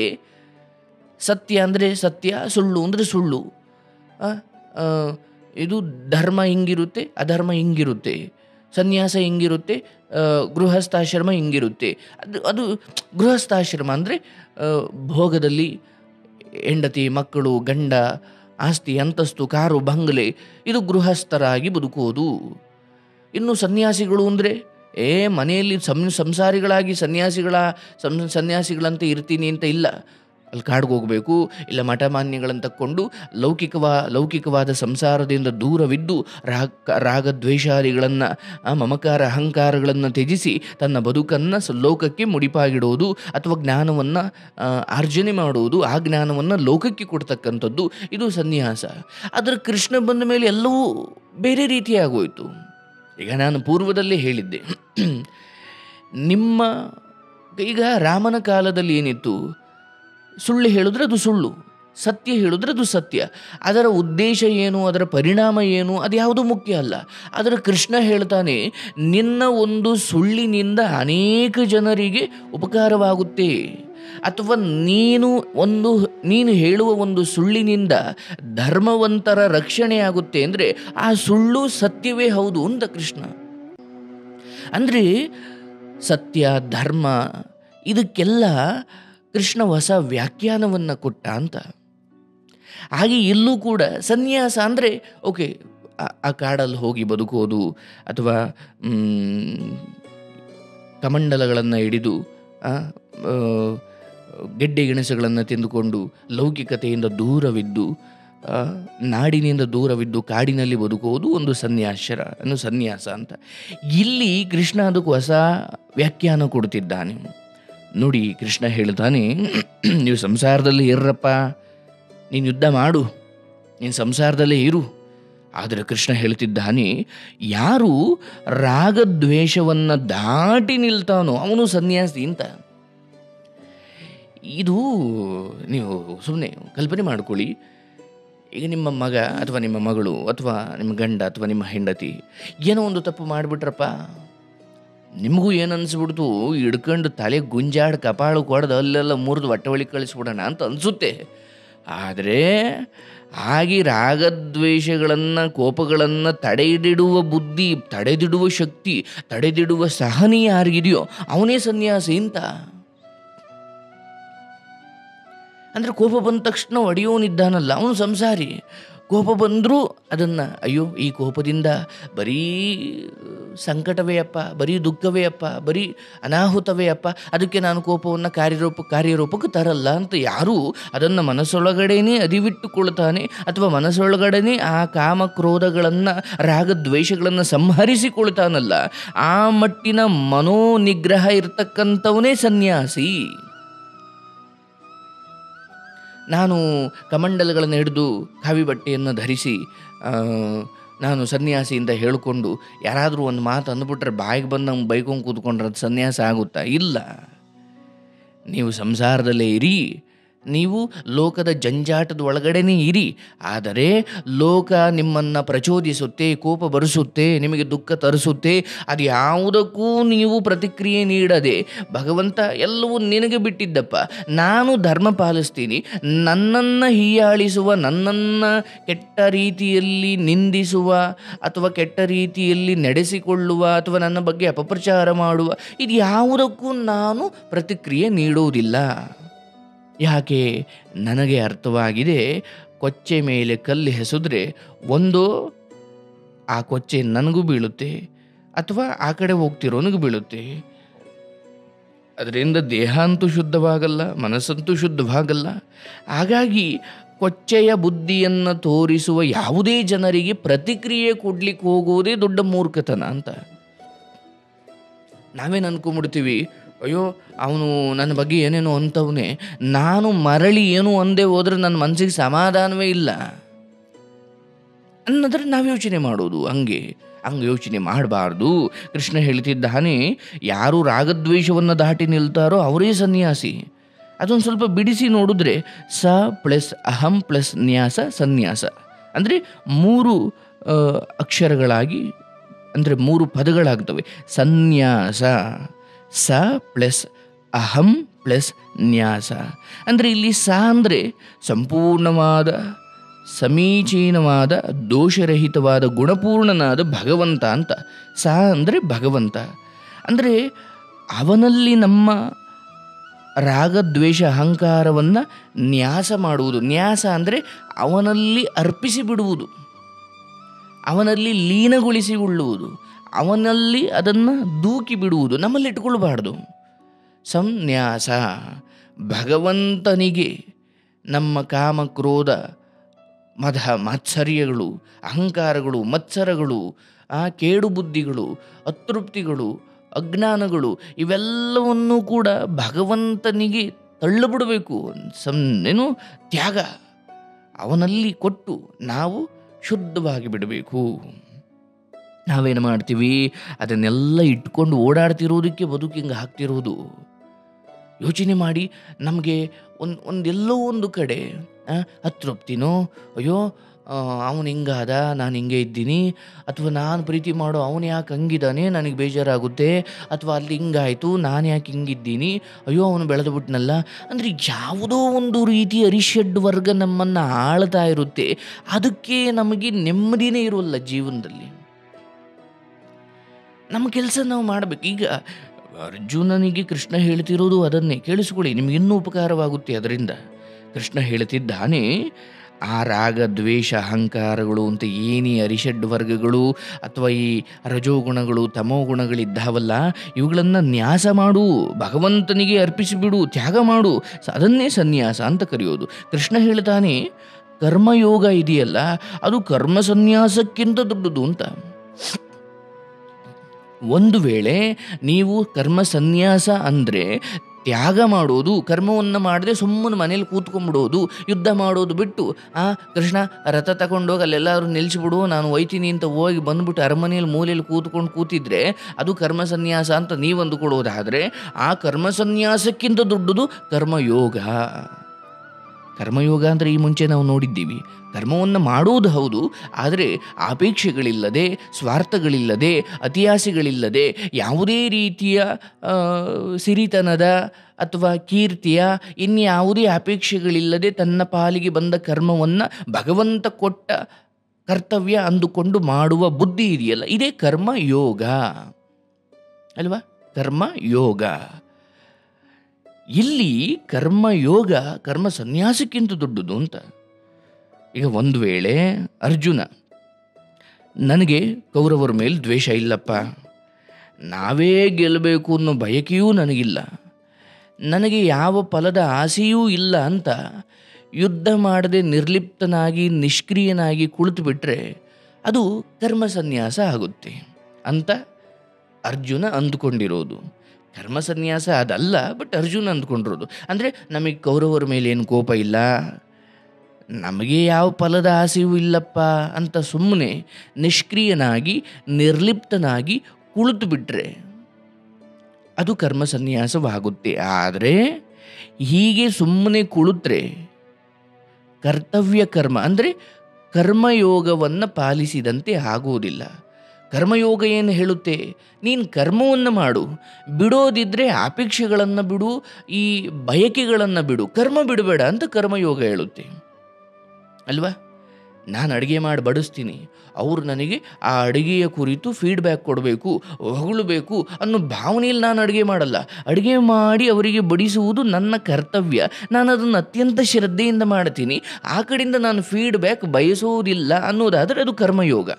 ಸತ್ಯ ಅಂದರೆ ಸತ್ಯ ಸುಳ್ಳು ಅಂದರೆ ಸುಳ್ಳು ಆ, ಆ, ಇದು ಧರ್ಮ ಹಿಂಗಿರುತ್ತೆ ಅಧರ್ಮ ಹಿಂಗಿರುತ್ತೆ ಸನ್ಯಾಸ ಹಿಂಗಿರುತ್ತೆ ಆ, ಗೃಹಸ್ಥಾಶ್ರಮ ಹಿಂಗಿರುತ್ತೆ ಅದು ಅದು ಗೃಹಸ್ಥಾಶ್ರಮ ಅಂದರೆ ಭೋಗದಲ್ಲಿ ಹೆಂಡತಿ ಮಕ್ಕಳು ಗಂಡ ಆಸ್ತಿ ಅಂತಸ್ತು ಕಾರು ಬಂಗಲೆ ಇದು ಗೃಹಸ್ಥರಾಗಿ ಬದುಕುವುದು ಇನ್ನು ಸನ್ಯಾಸಿಗಳು ಅಂದರೆ ಏ ಮನೆಯಲ್ಲಿ ಸಂ ಸಂಸಾರಿಗಳಾಗಿ ಸನ್ಯಾಸಿಗಳ ಸಂ ಸನ್ಯಾಸಿಗಳಂತೆ ಇರ್ತೀನಿ ಅಂತ ಇಲ್ಲ ಅಲ್ಲಿ ಕಾಡ್ಗೆ ಹೋಗಬೇಕು ಇಲ್ಲ ಮಠಮಾನ್ಯಗಳನ್ನು ತಕ್ಕೊಂಡು ಲೌಕಿಕವಾ ಲೌಕಿಕವಾದ ಸಂಸಾರದಿಂದ ದೂರವಿದ್ದು ರಾಗ ರಾಗದ್ವೇಷಾದಿಗಳನ್ನು ಮಮಕಾರ ಅಹಂಕಾರಗಳನ್ನು ತ್ಯಜಿಸಿ ತನ್ನ ಬದುಕನ್ನು ಸ- ಲೋಕಕ್ಕೆ ಮುಡಿಪಾಗಿಡೋದು ಅಥವಾ ಜ್ಞಾನವನ್ನು ಆರ್ಜನೆ ಮಾಡುವುದು ಆ ಜ್ಞಾನವನ್ನು ಲೋಕಕ್ಕೆ ಕೊಡ್ತಕ್ಕಂಥದ್ದು ಇದು ಸನ್ಯಾಸ ಅದರ ಕೃಷ್ಣ ಬಂದ ಮೇಲೆ ಎಲ್ಲವೂ ಬೇರೆ ರೀತಿಯಾಗೋಯಿತು ಈಗ ನಾನು ಪೂರ್ವದಲ್ಲೇ ಹೇಳಿದ್ದೆ ನಿಮ್ಮ ಈಗ ರಾಮನ ಕಾಲದಲ್ಲಿ ಏನಿತ್ತು ಸುಳ್ಳು ಹೇಳಿದ್ರೆ ಅದು ಸುಳ್ಳು ಸತ್ಯ ಹೇಳಿದ್ರೆ ಅದು ಸತ್ಯ ಅದರ ಉದ್ದೇಶ ಏನು ಅದರ ಪರಿಣಾಮ ಏನು ಅದು ಯಾವುದೂ ಮುಖ್ಯ ಅಲ್ಲ ಅದರ ಕೃಷ್ಣ ಹೇಳ್ತಾನೆ ನಿನ್ನ ಒಂದು ಸುಳ್ಳಿನಿಂದ ಅನೇಕ ಜನರಿಗೆ ಉಪಕಾರವಾಗುತ್ತೆ ಅಥವಾ ನೀನು ಒಂದು ನೀನು ಹೇಳುವ ಒಂದು ಸುಳ್ಳಿನಿಂದ ಧರ್ಮವಂತರ ರಕ್ಷಣೆ ಆಗುತ್ತೆ ಅಂದರೆ ಆ ಸುಳ್ಳು ಸತ್ಯವೇ ಹೌದು ಅಂತ ಕೃಷ್ಣ ಅಂದರೆ ಸತ್ಯ ಧರ್ಮ ಇದಕ್ಕೆಲ್ಲ ಕೃಷ್ಣ ಹೊಸ ವ್ಯಾಖ್ಯಾನವನ್ನು ಕೊಟ್ಟ ಅಂತ ಹಾಗೆ ಇಲ್ಲೂ ಕೂಡ ಸನ್ಯಾಸ ಅಂದರೆ ಓಕೆ ಆ- ಆ ಕಾಡಲ್ಲಿ ಹೋಗಿ ಬದುಕೋದು ಅಥವಾ ಮ್, ಕಮಂಡಲಗಳನ್ನು ಹಿಡಿದು ಆ, ಆ, ಗೆಡ್ಡೆ ಗೆಣಸುಗಳನ್ನು ತಿಂದುಕೊಂಡು ಲೌಕಿಕತೆಯಿಂದ ದೂರವಿದ್ದು ಆ, ನಾಡಿನಿಂದ ದೂರವಿದ್ದು ಕಾಡಿನಲ್ಲಿ ಬದುಕುವುದು ಒಂದು ಸನ್ಯಾಸರ ಒಂದು ಸನ್ಯಾಸ ಅಂತ ಇಲ್ಲಿ ಕೃಷ್ಣ ಅದಕ್ಕೆ ಹೊಸ ವ್ಯಾಖ್ಯಾನ ಕೊಡ್ತಿದ್ದಾನೆ ನೋಡಿ ಕೃಷ್ಣ ಹೇಳ್ತಾನೆ ನೀವು ಸಂಸಾರದಲ್ಲಿ ಇರ್ರಪ್ಪ ನೀನು ಯುದ್ಧ ಮಾಡು ನೀನು ಸಂಸಾರದಲ್ಲೇ ಇರು ಆದರೆ ಕೃಷ್ಣ ಹೇಳ್ತಿದ್ದಾನೆ ಯಾರು ರಾಗದ್ವೇಷವನ್ನು ದಾಟಿ ನಿಲ್ತಾನೋ ಅವನು ಸನ್ಯಾಸಿ ಅಂತ ಇದು ನೀವು ಸುಮ್ಮನೆ ಕಲ್ಪನೆ ಮಾಡ್ಕೊಳ್ಳಿ ಈಗ ನಿಮ್ಮ ಮಗ ಅಥವಾ ನಿಮ್ಮ ಮಗಳು ಅಥವಾ ನಿಮ್ಮ ಗಂಡ ಅಥವಾ ನಿಮ್ಮ ಹೆಂಡತಿ ಏನೋ ಒಂದು ತಪ್ಪು ಮಾಡಿಬಿಟ್ರಪ್ಪ ನಿಮಗೂ ಏನು ಅನಿಸ್ಬಿಡ್ತು ಹಿಡ್ಕೊಂಡು ತಲೆ ಗುಂಜಾಡ್ ಕಪಾಳು ಕೊಡ್ದು ಅಲ್ಲೆಲ್ಲ ಮುರಿದು ಹೊಟ್ಟೆ ಒಳಗೆ ಕಳಿಸ್ಬಿಡೋಣ ಅಂತ ಅನಿಸುತ್ತೆ ಆದರೆ ಹಾಗೆ ರಾಗದ್ವೇಷಗಳನ್ನು ಕೋಪಗಳನ್ನು ತಡೆದಿಡುವ ಬುದ್ಧಿ ತಡೆದಿಡುವ ಶಕ್ತಿ ತಡೆದಿಡುವ ಸಹನೆ ಯಾರಿಗಿದೆಯೋ ಅವನೇ ಸನ್ಯಾಸಿ ಅಂತ ಅಂದರೆ ಕೋಪ ಬಂದ ತಕ್ಷಣ ಒಡೆಯೋನಿದ್ದಾನಲ್ಲ ಅವನು ಸಂಸಾರಿ ಕೋಪ ಬಂದರೂ ಅದನ್ನು ಅಯ್ಯೋ ಈ ಕೋಪದಿಂದ ಬರೀ ಸಂಕಟವೇ ಅಪ್ಪ ಬರೀ ದುಃಖವೇ ಅಪ್ಪ ಬರೀ ಅನಾಹುತವೇ ಅಪ್ಪ ಅದಕ್ಕೆ ನಾನು ಕೋಪವನ್ನು ಕಾರ್ಯರೂಪ ಕಾರ್ಯರೂಪಕ್ಕೆ ತರಲ್ಲ ಅಂತ ಯಾರೂ ಅದನ್ನು ಮನಸ್ಸೊಳಗಡೆನೇ ಅದಿವಿಟ್ಟುಕೊಳ್ತಾನೆ ಅಥವಾ ಮನಸ್ಸೊಳಗಡೆನೇ ಆ ಕಾಮ ಕ್ರೋಧಗಳನ್ನು ರಾಗದ್ವೇಷಗಳನ್ನು ಸಂಹರಿಸಿಕೊಳ್ತಾನಲ್ಲ ಆ ಮಟ್ಟಿನ ಮನೋನಿಗ್ರಹ ಇರ್ತಕ್ಕಂಥವನೇ ಸನ್ಯಾಸಿ ನಾನು ಕಮಂಡಲಗಳನ್ನು ಹಿಡಿದು ಕಾವಿ ಬಟ್ಟೆಯನ್ನು ಧರಿಸಿ ಆ, ನಾನು ಸನ್ಯಾಸಿಯಿಂದ ಹೇಳಿಕೊಂಡು ಯಾರಾದರೂ ಒಂದು ಮಾತು ಅಂದ್ಬಿಟ್ರೆ ಬಾಯಿಗೆ ಬಂದು ನಮ್ಗೆ ಬೈಕೊಂಡು ಕೂತ್ಕೊಂಡ್ರೆ ಅದು ಸನ್ಯಾಸ ಆಗುತ್ತಾ ಇಲ್ಲ ನೀವು ಸಂಸಾರದಲ್ಲೇ ಇರಿ ನೀವು ಲೋಕದ ಜಂಜಾಟದ ಒಳಗಡೆನೇ ಇರಿ ಆದರೆ ಲೋಕ ನಿಮ್ಮನ್ನು ಪ್ರಚೋದಿಸುತ್ತೆ ಕೋಪ ಬರಿಸುತ್ತೆ ನಿಮಗೆ ದುಃಖ ತರಿಸುತ್ತೆ ಅದು ಯಾವುದಕ್ಕೂ ನೀವು ಪ್ರತಿಕ್ರಿಯೆ ನೀಡದೆ ಭಗವಂತ ಎಲ್ಲವೂ ನಿನಗೆ ಬಿಟ್ಟಿದ್ದಪ್ಪ ನಾನು ಧರ್ಮ ಪಾಲಿಸ್ತೀನಿ ನನ್ನನ್ನು ಹೀಯಾಳಿಸುವ ನನ್ನನ್ನು ಕೆಟ್ಟ ರೀತಿಯಲ್ಲಿ ನಿಂದಿಸುವ ಅಥವಾ ಕೆಟ್ಟ ರೀತಿಯಲ್ಲಿ ನಡೆಸಿಕೊಳ್ಳುವ ಅಥವಾ ನನ್ನ ಬಗ್ಗೆ ಅಪಪ್ರಚಾರ ಮಾಡುವ ಇದು ಯಾವುದಕ್ಕೂ ನಾನು ಪ್ರತಿಕ್ರಿಯೆ ನೀಡುವುದಿಲ್ಲ ಯಾಕೆ ನನಗೆ ಅರ್ಥವಾಗಿದೆ ಕೊಚ್ಚೆ ಮೇಲೆ ಕಲ್ಲು ಎಸೆದ್ರೆ ಒಂದು ಆ ಕೊಚ್ಚೆ ನನಗೂ ಬೀಳುತ್ತೆ ಅಥವಾ ಆ ಕಡೆ ಹೋಗ್ತಿರೋನಿಗೂ ಬೀಳುತ್ತೆ ಅದರಿಂದ ದೇಹ ಅಂತೂ ಶುದ್ಧವಾಗಲ್ಲ ಮನಸ್ಸಂತೂ ಶುದ್ಧವಾಗಲ್ಲ ಹಾಗಾಗಿ ಕೊಚ್ಚೆಯ ಬುದ್ಧಿಯನ್ನು ತೋರಿಸುವ ಯಾವುದೇ ಜನರಿಗೆ ಪ್ರತಿಕ್ರಿಯೆ ಕೊಡ್ಲಿಕ್ಕೆ ಹೋಗುವುದೇ ದೊಡ್ಡ ಮೂರ್ಖತನ ಅಂತ ನಾವೇನು ಅನ್ಕೊಂಬಿಡ್ತೀವಿ ಅಯ್ಯೋ ಅವನು ನನ್ನ ಬಗ್ಗೆ ಏನೇನೋ ಅಂತವನೇ ನಾನು ಮರಳಿ ಏನು ಅಂದೇ ಹೋದ್ರೆ ನನ್ನ ಮನಸ್ಸಿಗೆ ಸಮಾಧಾನವೇ ಇಲ್ಲ ಅನ್ನೋದ್ರೆ ನಾವು ಯೋಚನೆ ಮಾಡೋದು ಹಂಗೆ ಹಂಗೆ ಯೋಚನೆ ಮಾಡಬಾರ್ದು ಕೃಷ್ಣ ಹೇಳ್ತಿದ್ದಾನೆ ಯಾರು ರಾಗದ್ವೇಷವನ್ನು ದಾಟಿ ನಿಲ್ತಾರೋ ಅವರೇ ಸನ್ಯಾಸಿ ಅದೊಂದು ಸ್ವಲ್ಪ ಬಿಡಿಸಿ ನೋಡಿದ್ರೆ ಸ ಪ್ಲಸ್ ಅಹಂ ಪ್ಲಸ್ ನ್ಯಾಸ ಸನ್ಯಾಸ ಅಂದರೆ ಮೂರು ಆ, ಅಕ್ಷರಗಳಾಗಿ ಅಂದರೆ ಮೂರು ಪದಗಳಾಗ್ತವೆ ಸನ್ಯಾಸ ಸ ಪ್ಲಸ್ ಅಹಂ ಪ್ಲಸ್ ನ್ಯಾಸ ಅಂದರೆ ಇಲ್ಲಿ ಸ ಅಂದರೆ ಸಂಪೂರ್ಣವಾದ ಸಮೀಚೀನವಾದ ದೋಷರಹಿತವಾದ ಗುಣಪೂರ್ಣನಾದ ಭಗವಂತ ಅಂತ ಸ ಅಂದರೆ ಭಗವಂತ ಅಂದರೆ ಅವನಲ್ಲಿ ನಮ್ಮ ರಾಗದ್ವೇಷ ಅಹಂಕಾರವನ್ನು ನ್ಯಾಸ ಮಾಡುವುದು ನ್ಯಾಸ ಅಂದರೆ ಅವನಲ್ಲಿ ಅರ್ಪಿಸಿ ಬಿಡುವುದು ಅವನಲ್ಲಿ ಲೀನಗೊಳಿಸಿ ಉಳ್ಳುವುದು ಅವನಲ್ಲಿ ಅದನ್ನು ದೂಕಿ ಬಿಡುವುದು ನಮ್ಮಲ್ಲಿ ಇಟ್ಕೊಳ್ಬಾರ್ದು ಸಂನ್ಯಾಸ ಭಗವಂತನಿಗೆ ನಮ್ಮ ಕಾಮ ಕ್ರೋಧ ಮದ ಮಾತ್ಸರ್ಯಗಳು ಅಹಂಕಾರಗಳು ಮತ್ಸರಗಳು ಆ ಕೇಡು ಬುದ್ಧಿಗಳು ಅತೃಪ್ತಿಗಳು ಅಜ್ಞಾನಗಳು ಇವೆಲ್ಲವನ್ನೂ ಕೂಡ ಭಗವಂತನಿಗೆ ತಳ್ಳಿಬಿಡಬೇಕು ಸಂ ಏನು ತ್ಯಾಗ ಅವನಲ್ಲಿ ಕೊಟ್ಟು ನಾವು ಶುದ್ಧವಾಗಿ ಬಿಡಬೇಕು ನಾವೇನು ಮಾಡ್ತೀವಿ ಅದನ್ನೆಲ್ಲ ಇಟ್ಕೊಂಡು ಓಡಾಡ್ತಿರೋದಕ್ಕೆ ಬದುಕು ಹಿಂಗೆ ಹಾಕ್ತಿರೋದು ಯೋಚನೆ ಮಾಡಿ ನಮಗೆ ಒಂದು ಒಂದೆಲ್ಲೋ ಒಂದು ಕಡೆ ಆ, ಅತೃಪ್ತಿನೋ ಅಯ್ಯೋ ಅವನು ಹಿಂಗಾದ ನಾನು ಹಿಂಗೆ ಇದ್ದೀನಿ ಅಥವಾ ನಾನು ಪ್ರೀತಿ ಮಾಡೋ ಅವನು ಯಾಕೆ ಹಂಗಿದ್ದಾನೆ ನನಗೆ ಬೇಜಾರಾಗುತ್ತೆ ಅಥವಾ ಅಲ್ಲಿ ಹಿಂಗಾಯಿತು ನಾನು ಯಾಕೆ ಹಿಂಗಿದ್ದೀನಿ ಅಯ್ಯೋ ಅವನು ಬೆಳೆದು ಬಿಟ್ನಲ್ಲ ಅಂದರೆ ಯಾವುದೋ ಒಂದು ರೀತಿ ಅರಿಷಡ್ ವರ್ಗ ನಮ್ಮನ್ನು ಆಳ್ತಾ ಇರುತ್ತೆ ಅದಕ್ಕೆ ನಮಗೆ ನೆಮ್ಮದಿನೇ ಇರೋಲ್ಲ ಜೀವನದಲ್ಲಿ ನಮ್ಮ ಕೆಲಸ ನಾವು ಮಾಡಬೇಕು ಈಗ ಅರ್ಜುನನಿಗೆ ಕೃಷ್ಣ ಹೇಳ್ತಿರೋದು ಅದನ್ನೇ ಕೇಳಿಸ್ಕೊಳ್ಳಿ ನಿಮ್ಗೆ ಇನ್ನೂ ಉಪಕಾರವಾಗುತ್ತೆ ಅದರಿಂದ ಕೃಷ್ಣ ಹೇಳ್ತಿದ್ದಾನೆ ಆ ರಾಗ ದ್ವೇಷ ಅಹಂಕಾರಗಳು ಅಂತ ಏನಿ ಅರಿಷಡ್ ವರ್ಗಗಳು ಅಥವಾ ಈ ರಜೋಗುಣಗಳು ತಮೋಗುಣಗಳಿದ್ದಾವಲ್ಲ ಇವುಗಳನ್ನು ನ್ಯಾಸ ಮಾಡು ಭಗವಂತನಿಗೆ ಅರ್ಪಿಸಿಬಿಡು ತ್ಯಾಗ ಮಾಡು ಸ- ಅದನ್ನೇ ಸನ್ಯಾಸ ಅಂತ ಕರೆಯೋದು ಕೃಷ್ಣ ಹೇಳ್ತಾನೆ ಕರ್ಮಯೋಗ ಇದೆಯಲ್ಲ ಅದು ಕರ್ಮ ಸನ್ಯಾಸಕ್ಕಿಂತ ದೊಡ್ಡದು ಅಂತ ಒಂದು ವೇಳೆ ನೀವು ಕರ್ಮ ಸನ್ಯಾಸ ಅಂದರೆ ತ್ಯಾಗ ಮಾಡೋದು ಕರ್ಮವನ್ನು ಮಾಡದೆ ಸುಮ್ಮನೆ ಮನೇಲಿ ಕೂತ್ಕೊಂಡ್ಬಿಡೋದು ಯುದ್ಧ ಮಾಡೋದು ಬಿಟ್ಟು ಆ ಕೃಷ್ಣ ರಥ ತಗೊಂಡೋಗಿ ಅಲ್ಲೆಲ್ಲರೂ ನಿಲ್ಲಿಸ್ಬಿಡು ನಾನು ಒಯ್ತೀನಿ ಅಂತ ಹೋಗಿ ಬಂದ್ಬಿಟ್ಟು ಅರಮನೆಯಲ್ಲಿ ಮೂಲೆಯಲ್ಲಿ ಕೂತ್ಕೊಂಡು ಕೂತಿದ್ರೆ ಅದು ಕರ್ಮ ಸನ್ಯಾಸ ಅಂತ ನೀವು ಅಂದುಕೊಳ್ಳೋದಾದರೆ ಆ ಕರ್ಮ ಸನ್ಯಾಸಕ್ಕಿಂತ ದೊಡ್ಡದು ಕರ್ಮಯೋಗ ಕರ್ಮಯೋಗ ಅಂದರೆ ಈ ಮುಂಚೆ ನಾವು ನೋಡಿದ್ದೀವಿ ಕರ್ಮವನ್ನು ಮಾಡುವುದು ಹೌದು ಆದರೆ ಅಪೇಕ್ಷೆಗಳಿಲ್ಲದೆ ಸ್ವಾರ್ಥಗಳಿಲ್ಲದೆ ಅತಿಯಾಸೆಗಳಿಲ್ಲದೆ ಯಾವುದೇ ರೀತಿಯ ಆ, ಸಿರಿತನದ ಅಥವಾ ಕೀರ್ತಿಯ ಇನ್ಯಾವುದೇ ಅಪೇಕ್ಷೆಗಳಿಲ್ಲದೆ ತನ್ನ ಪಾಲಿಗೆ ಬಂದ ಕರ್ಮವನ್ನು ಭಗವಂತ ಕೊಟ್ಟ ಕರ್ತವ್ಯ ಅಂದುಕೊಂಡು ಮಾಡುವ ಬುದ್ಧಿ ಇದೆಯಲ್ಲ ಇದೇ ಕರ್ಮ ಯೋಗ ಅಲ್ವಾ ಕರ್ಮ ಯೋಗ ಇಲ್ಲಿ ಕರ್ಮ ಯೋಗ ಕರ್ಮ ಸನ್ಯಾಸಕ್ಕಿಂತ ದೊಡ್ಡದು ಅಂತ ಈಗ ಒಂದು ವೇಳೆ ಅರ್ಜುನ ನನಗೆ ಕೌರವರ ಮೇಲೆ ದ್ವೇಷ ಇಲ್ಲಪ್ಪ ನಾವೇ ಗೆಲ್ಲಬೇಕು ಅನ್ನೋ ಬಯಕೆಯೂ ನನಗಿಲ್ಲ ನನಗೆ ಯಾವ ಫಲದ ಆಸೆಯೂ ಇಲ್ಲ ಅಂತ ಯುದ್ಧ ಮಾಡದೆ ನಿರ್ಲಿಪ್ತನಾಗಿ ನಿಷ್ಕ್ರಿಯನಾಗಿ ಕುಳಿತು ಬಿಟ್ಟರೆ ಅದು ಕರ್ಮ ಸನ್ಯಾಸ ಆಗುತ್ತೆ ಅಂತ ಅರ್ಜುನ ಅಂದುಕೊಂಡಿರೋದು ಕರ್ಮ ಸನ್ಯಾಸ ಅದಲ್ಲ ಬಟ್ ಅರ್ಜುನ ಅಂದ್ಕೊಂಡಿರೋದು ಅಂದರೆ ನಮಗೆ ಕೌರವರ ಮೇಲೆ ಏನು ಕೋಪ ಇಲ್ಲ ನಮಗೆ ಯಾವ ಫಲದ ಆಸೆಯೂ ಇಲ್ಲಪ್ಪ ಅಂತ ಸುಮ್ಮನೆ ನಿಷ್ಕ್ರಿಯನಾಗಿ ನಿರ್ಲಿಪ್ತನಾಗಿ ಕುಳಿತು ಬಿಟ್ಟರೆ ಅದು ಕರ್ಮ ಸನ್ಯಾಸವಾಗುತ್ತೆ ಆದರೆ ಹೀಗೆ ಸುಮ್ಮನೆ ಕುಳಿತರೆ ಕರ್ತವ್ಯ ಕರ್ಮ ಅಂದರೆ ಕರ್ಮಯೋಗವನ್ನು ಪಾಲಿಸಿದಂತೆ ಆಗುವುದಿಲ್ಲ ಕರ್ಮಯೋಗ ಏನು ಹೇಳುತ್ತೆ ನೀನು ಕರ್ಮವನ್ನು ಮಾಡು ಬಿಡೋದಿದ್ರೆ ಅಪೇಕ್ಷೆಗಳನ್ನು ಬಿಡು ಈ ಬಯಕೆಗಳನ್ನು ಬಿಡು ಕರ್ಮ ಬಿಡಬೇಡ ಅಂತ ಕರ್ಮಯೋಗ ಹೇಳುತ್ತೆ ಅಲ್ವಾ ನಾನು ಅಡುಗೆ ಮಾಡಿ ಬಡಿಸ್ತೀನಿ ಅವರು ನನಗೆ ಆ ಅಡುಗೆಯ ಕುರಿತು ಫೀಡ್ಬ್ಯಾಕ್ ಕೊಡಬೇಕು ಹೊಗಳಬೇಕು ಅನ್ನೋ ಭಾವನೆಯಲ್ಲಿ ನಾನು ಅಡುಗೆ ಮಾಡಲ್ಲ ಅಡುಗೆ ಮಾಡಿ ಅವರಿಗೆ ಬಡಿಸುವುದು ನನ್ನ ಕರ್ತವ್ಯ ನಾನು ಅದನ್ನು ಅತ್ಯಂತ ಶ್ರದ್ಧೆಯಿಂದ ಮಾಡ್ತೀನಿ ಆ ಕಡೆಯಿಂದ ನಾನು ಫೀಡ್ಬ್ಯಾಕ್ ಬಯಸುವುದಿಲ್ಲ ಅನ್ನೋದಾದರೆ ಅದು ಕರ್ಮಯೋಗ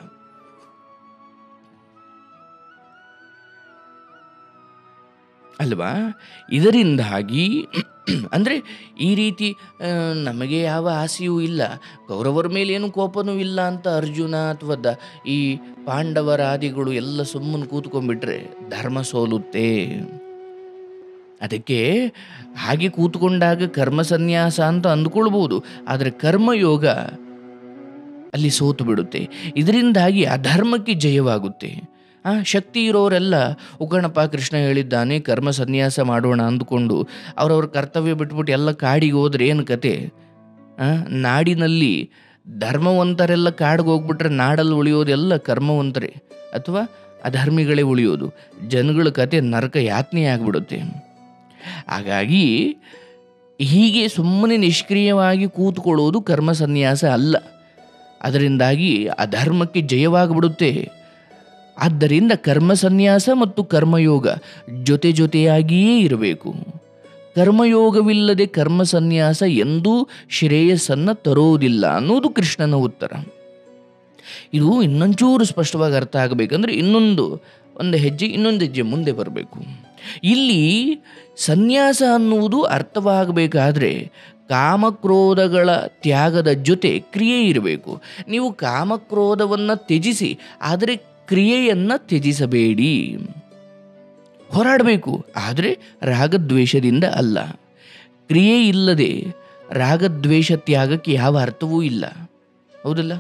ಅಲ್ವಾ ಇದರಿಂದಾಗಿ ಅಂದರೆ ಈ ರೀತಿ ಆ, ನಮಗೆ ಯಾವ ಆಸೆಯೂ ಇಲ್ಲ ಕೌರವರ ಮೇಲೆ ಏನು ಕೋಪನೂ ಇಲ್ಲ ಅಂತ ಅರ್ಜುನ ಅಥವಾ ದ ಈ ಪಾಂಡವರಾದಿಗಳು ಎಲ್ಲ ಸುಮ್ಮನೆ ಕೂತ್ಕೊಂಡ್ಬಿಟ್ರೆ ಧರ್ಮ ಸೋಲುತ್ತೆ ಅದಕ್ಕೆ ಹಾಗೆ ಕೂತ್ಕೊಂಡಾಗ ಕರ್ಮ ಸನ್ಯಾಸ ಅಂತ ಅಂದ್ಕೊಳ್ಬೋದು ಆದರೆ ಕರ್ಮಯೋಗ ಅಲ್ಲಿ ಸೋತು ಬಿಡುತ್ತೆ ಇದರಿಂದಾಗಿ ಅಧರ್ಮಕ್ಕೆ ಜಯವಾಗುತ್ತೆ ಆ ಶಕ್ತಿ ಇರೋರೆಲ್ಲ ಉಗ್ಗಣಪ್ಪ ಕೃಷ್ಣ ಹೇಳಿದ್ದಾನೆ ಕರ್ಮ ಸನ್ಯಾಸ ಮಾಡೋಣ ಅಂದುಕೊಂಡು ಅವ್ರವ್ರ ಕರ್ತವ್ಯ ಬಿಟ್ಬಿಟ್ಟು ಎಲ್ಲ ಕಾಡಿಗೆ ಹೋದ್ರೆ ಏನು ಕತೆ ಆ, ನಾಡಿನಲ್ಲಿ ಧರ್ಮವಂತರೆಲ್ಲ ಕಾಡಿಗೆ ಹೋಗ್ಬಿಟ್ರೆ ನಾಡಲ್ಲಿ ಉಳಿಯೋದೆಲ್ಲ ಕರ್ಮವಂತರೇ ಅಥವಾ ಅಧರ್ಮಿಗಳೇ ಉಳಿಯೋದು ಜನಗಳ ಕತೆ ನರಕ ಯಾತನೆ ಆಗಿಬಿಡುತ್ತೆ ಹಾಗಾಗಿ ಹೀಗೆ ಸುಮ್ಮನೆ ನಿಷ್ಕ್ರಿಯವಾಗಿ ಕೂತ್ಕೊಳ್ಳೋದು ಕರ್ಮ ಸನ್ಯಾಸ ಅಲ್ಲ ಅದರಿಂದಾಗಿ ಅಧರ್ಮಕ್ಕೆ ಜಯವಾಗಿಬಿಡುತ್ತೆ ಆದ್ದರಿಂದ ಕರ್ಮ ಸನ್ಯಾಸ ಮತ್ತು ಕರ್ಮಯೋಗ ಜೊತೆ ಜೊತೆಯಾಗಿಯೇ ಇರಬೇಕು ಕರ್ಮಯೋಗವಿಲ್ಲದೆ ಕರ್ಮ ಸನ್ಯಾಸ ಎಂದೂ ಶ್ರೇಯಸ್ಸನ್ನು ತರೋದಿಲ್ಲ ಅನ್ನೋದು ಕೃಷ್ಣನ ಉತ್ತರ ಇದು ಇನ್ನೊಂಚೂರು ಸ್ಪಷ್ಟವಾಗಿ ಅರ್ಥ ಆಗಬೇಕಂದ್ರೆ ಇನ್ನೊಂದು ಒಂದು ಹೆಜ್ಜೆ ಇನ್ನೊಂದು ಹೆಜ್ಜೆ ಮುಂದೆ ಬರಬೇಕು ಇಲ್ಲಿ ಸನ್ಯಾಸ ಅನ್ನುವುದು ಅರ್ಥವಾಗಬೇಕಾದ್ರೆ ಕಾಮಕ್ರೋಧಗಳ ತ್ಯಾಗದ ಜೊತೆ ಕ್ರಿಯೆ ಇರಬೇಕು ನೀವು ಕಾಮಕ್ರೋಧವನ್ನು ತ್ಯಜಿಸಿ ಆದರೆ ಕ್ರಿಯೆಯನ್ನು ತ್ಯಜಿಸಬೇಡಿ ಹೋರಾಡಬೇಕು ಆದರೆ ರಾಗದ್ವೇಷದಿಂದ ಅಲ್ಲ ಕ್ರಿಯೆ ಇಲ್ಲದೆ ರಾಗದ್ವೇಷ ತ್ಯಾಗಕ್ಕೆ ಯಾವ ಅರ್ಥವೂ ಇಲ್ಲ ಹೌದಲ್ಲ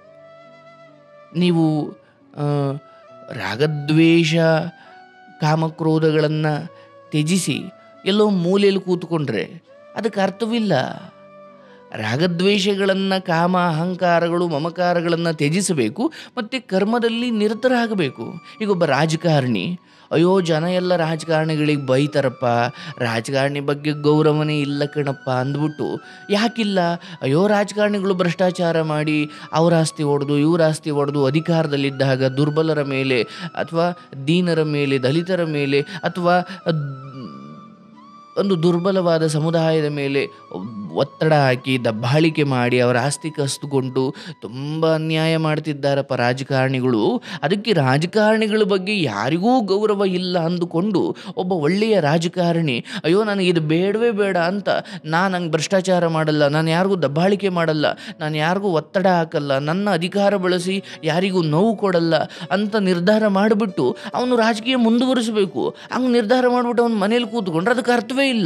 ನೀವು ಆ, ರಾಗದ್ವೇಷ ಕಾಮಕ್ರೋಧಗಳನ್ನು ತ್ಯಜಿಸಿ ಎಲ್ಲೋ ಮೂಲೆಯಲ್ಲಿ ಕೂತ್ಕೊಂಡ್ರೆ ಅದಕ್ಕೆ ಅರ್ಥವಿಲ್ಲ ರಾಗದ್ವೇಷಗಳನ್ನು ಕಾಮ ಅಹಂಕಾರಗಳು ಮಮಕಾರಗಳನ್ನು ತ್ಯಜಿಸಬೇಕು ಮತ್ತು ಕರ್ಮದಲ್ಲಿ ನಿರತರಾಗಬೇಕು ಈಗ ಒಬ್ಬ ರಾಜಕಾರಣಿ ಅಯ್ಯೋ ಜನ ಎಲ್ಲ ರಾಜಕಾರಣಿಗಳಿಗೆ ಬೈತಾರಪ್ಪ ರಾಜಕಾರಣಿ ಬಗ್ಗೆ ಗೌರವನೇ ಇಲ್ಲ ಕಣಪ್ಪ ಅಂದ್ಬಿಟ್ಟು ಯಾಕಿಲ್ಲ ಅಯ್ಯೋ ರಾಜಕಾರಣಿಗಳು ಭ್ರಷ್ಟಾಚಾರ ಮಾಡಿ ಅವ್ರ ಆಸ್ತಿ ಹೊಡೆದು ಇವ್ರ ಆಸ್ತಿ ಹೊಡೆದು ಅಧಿಕಾರದಲ್ಲಿದ್ದಾಗ ದುರ್ಬಲರ ಮೇಲೆ ಅಥವಾ ದೀನರ ಮೇಲೆ ದಲಿತರ ಮೇಲೆ ಅಥವಾ ಅದ್- ಒಂದು ದುರ್ಬಲವಾದ ಸಮುದಾಯದ ಮೇಲೆ ಒತ್ತಡ ಹಾಕಿ ದಬ್ಬಾಳಿಕೆ ಮಾಡಿ ಅವರ ಆಸ್ತಿ ಕಸಿದುಕೊಂಡು ತುಂಬ ಅನ್ಯಾಯ ಮಾಡ್ತಿದ್ದಾರಪ್ಪ ರಾಜಕಾರಣಿಗಳು ಅದಕ್ಕೆ ರಾಜಕಾರಣಿಗಳ ಬಗ್ಗೆ ಯಾರಿಗೂ ಗೌರವ ಇಲ್ಲ ಅಂದುಕೊಂಡು ಒಬ್ಬ ಒಳ್ಳೆಯ ರಾಜಕಾರಣಿ ಅಯ್ಯೋ ನನಗೆ ಇದು ಬೇಡವೇ ಬೇಡ ಅಂತ ನಾನು ಹಂಗೆ ಭ್ರಷ್ಟಾಚಾರ ಮಾಡಲ್ಲ ನಾನು ಯಾರಿಗೂ ದಬ್ಬಾಳಿಕೆ ಮಾಡಲ್ಲ ನಾನು ಯಾರಿಗೂ ಒತ್ತಡ ಹಾಕಲ್ಲ ನನ್ನ ಅಧಿಕಾರ ಬಳಸಿ ಯಾರಿಗೂ ನೋವು ಕೊಡಲ್ಲ ಅಂತ ನಿರ್ಧಾರ ಮಾಡಿಬಿಟ್ಟು ಅವನು ರಾಜಕೀಯ ಮುಂದುವರಿಸಬೇಕು ಹಂಗೆ ನಿರ್ಧಾರ ಮಾಡಿಬಿಟ್ಟು ಅವನು ಮನೇಲಿ ಕೂತ್ಕೊಂಡ್ರೆ ಅದಕ್ಕೆ ಅರ್ಥವೇ ಇಲ್ಲ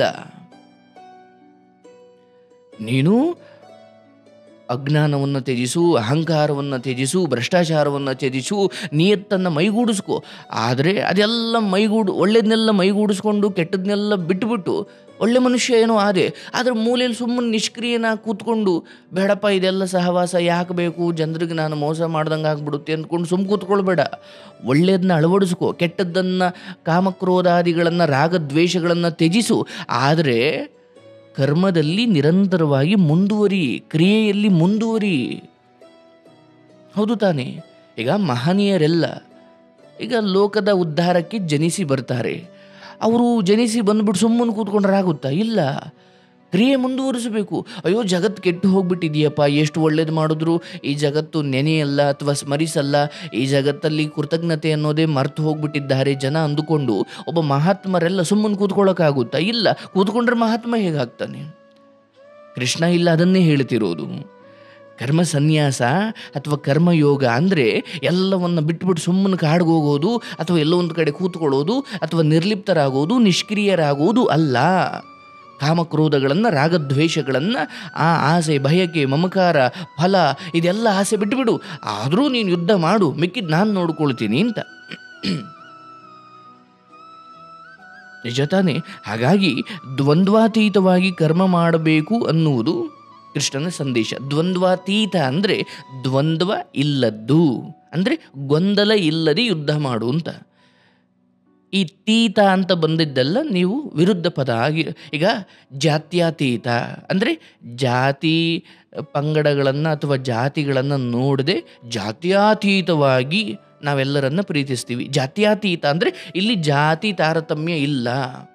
ನೀನು ಅಜ್ಞಾನವನ್ನು ತ್ಯಜಿಸು ಅಹಂಕಾರವನ್ನು ತ್ಯಜಿಸು ಭ್ರಷ್ಟಾಚಾರವನ್ನು ತ್ಯಜಿಸು ನಿಯತ್ತನ್ನು ಮೈಗೂಡಿಸ್ಕೊ ಆದರೆ ಅದೆಲ್ಲ ಮೈಗೂಡು ಒಳ್ಳೇದನ್ನೆಲ್ಲ ಮೈಗೂಡಿಸ್ಕೊಂಡು ಕೆಟ್ಟದನ್ನೆಲ್ಲ ಬಿಟ್ಟುಬಿಟ್ಟು ಒಳ್ಳೆ ಮನುಷ್ಯ ಏನೋ ಆದೆ ಆದರೆ ಮೂಲೆಯಲ್ಲಿ ಸುಮ್ಮನೆ ನಿಷ್ಕ್ರಿಯನಾಗಿ ಕೂತ್ಕೊಂಡು ಬೇಡಪ್ಪ ಇದೆಲ್ಲ ಸಹವಾಸ ಯಾಕೆ ಬೇಕು ಜನರಿಗೆ ನಾನು ಮೋಸ ಮಾಡ್ದಂಗೆ ಆಗ್ಬಿಡುತ್ತೆ ಅಂದ್ಕೊಂಡು ಸುಮ್ಮ ಕೂತ್ಕೊಳ್ಬೇಡ ಒಳ್ಳೆಯದನ್ನ ಅಳವಡಿಸ್ಕೊ ಕೆಟ್ಟದ್ದನ್ನು ಕಾಮಕ್ರೋಧಾದಿಗಳನ್ನು ರಾಗದ್ವೇಷಗಳನ್ನು ತ್ಯಜಿಸು ಆದರೆ ಕರ್ಮದಲ್ಲಿ ನಿರಂತರವಾಗಿ ಮುಂದುವರಿ ಕ್ರಿಯೆಯಲ್ಲಿ ಮುಂದುವರಿ ಹೌದು ತಾನೇ ಈಗ ಮಹನೀಯರೆಲ್ಲ ಈಗ ಲೋಕದ ಉದ್ಧಾರಕ್ಕೆ ಜನಿಸಿ ಬರ್ತಾರೆ ಅವರು ಜನಿಸಿ ಬಂದ್ಬಿಟ್ಟು ಸುಮ್ಮನೆ ಕೂತ್ಕೊಂಡ್ರೆ ಆಗುತ್ತಾ ಇಲ್ಲ ಕ್ರಿಯೆ ಮುಂದುವರಿಸಬೇಕು ಅಯ್ಯೋ ಜಗತ್ತು ಕೆಟ್ಟು ಹೋಗ್ಬಿಟ್ಟಿದೆಯಪ್ಪ ಎಷ್ಟು ಒಳ್ಳೇದು ಮಾಡಿದ್ರು ಈ ಜಗತ್ತು ನೆನೆಯಲ್ಲ ಅಥವಾ ಸ್ಮರಿಸಲ್ಲ ಈ ಜಗತ್ತಲ್ಲಿ ಕೃತಜ್ಞತೆ ಅನ್ನೋದೇ ಮರ್ತು ಹೋಗ್ಬಿಟ್ಟಿದ್ದಾರೆ ಜನ ಅಂದುಕೊಂಡು ಒಬ್ಬ ಮಹಾತ್ಮರೆಲ್ಲ ಸುಮ್ಮನೆ ಕೂತ್ಕೊಳ್ಳೋಕ್ಕಾಗುತ್ತಾ ಇಲ್ಲ ಕೂತ್ಕೊಂಡ್ರೆ ಮಹಾತ್ಮ ಹೇಗಾಗ್ತಾನೆ ಕೃಷ್ಣ ಇಲ್ಲ ಅದನ್ನೇ ಹೇಳ್ತಿರೋದು ಕರ್ಮ ಸನ್ಯಾಸ ಅಥವಾ ಕರ್ಮಯೋಗ ಅಂದರೆ ಎಲ್ಲವನ್ನು ಬಿಟ್ಬಿಟ್ಟು ಸುಮ್ಮನೆ ಕಾಡ್ಗೆ ಹೋಗೋದು ಅಥವಾ ಎಲ್ಲೋ ಒಂದು ಕಡೆ ಕೂತ್ಕೊಳ್ಳೋದು ಅಥವಾ ನಿರ್ಲಿಪ್ತರಾಗೋದು ನಿಷ್ಕ್ರಿಯರಾಗೋದು ಅಲ್ಲ ಕಾಮಕ್ರೋಧಗಳನ್ನು ರಾಗದ್ವೇಷಗಳನ್ನು ಆ ಆಸೆ ಬಯಕೆ ಮಮಕಾರ ಫಲ ಇದೆಲ್ಲ ಆಸೆ ಬಿಟ್ಟುಬಿಡು ಆದರೂ ನೀನು ಯುದ್ಧ ಮಾಡು ಮಿಕ್ಕಿದ್ದು ನಾನು ನೋಡ್ಕೊಳ್ತೀನಿ ಅಂತ ನಿಜ ತಾನೇ ಹಾಗಾಗಿ ದ್ವಂದ್ವಾತೀತವಾಗಿ ಕರ್ಮ ಮಾಡಬೇಕು ಅನ್ನುವುದು ಕೃಷ್ಣನ ಸಂದೇಶ ದ್ವಂದ್ವಾತೀತ ಅಂದರೆ ದ್ವಂದ್ವ ಇಲ್ಲದ್ದು ಅಂದರೆ ಗೊಂದಲ ಇಲ್ಲದೆ ಯುದ್ಧ ಮಾಡು ಅಂತ ಈ ತೀತ ಅಂತ ಬಂದಿದ್ದೆಲ್ಲ ನೀವು ವಿರುದ್ಧ ಪದ ಆಗಿ ಈಗ ಜಾತ್ಯಾತೀತ ಅಂದರೆ ಜಾತಿ ಪಂಗಡಗಳನ್ನು ಅಥವಾ ಜಾತಿಗಳನ್ನು ನೋಡದೆ ಜಾತ್ಯಾತೀತವಾಗಿ ನಾವೆಲ್ಲರನ್ನ ಪ್ರೀತಿಸ್ತೀವಿ ಜಾತ್ಯಾತೀತ ಅಂದರೆ ಇಲ್ಲಿ ಜಾತಿ ತಾರತಮ್ಯ ಇಲ್ಲ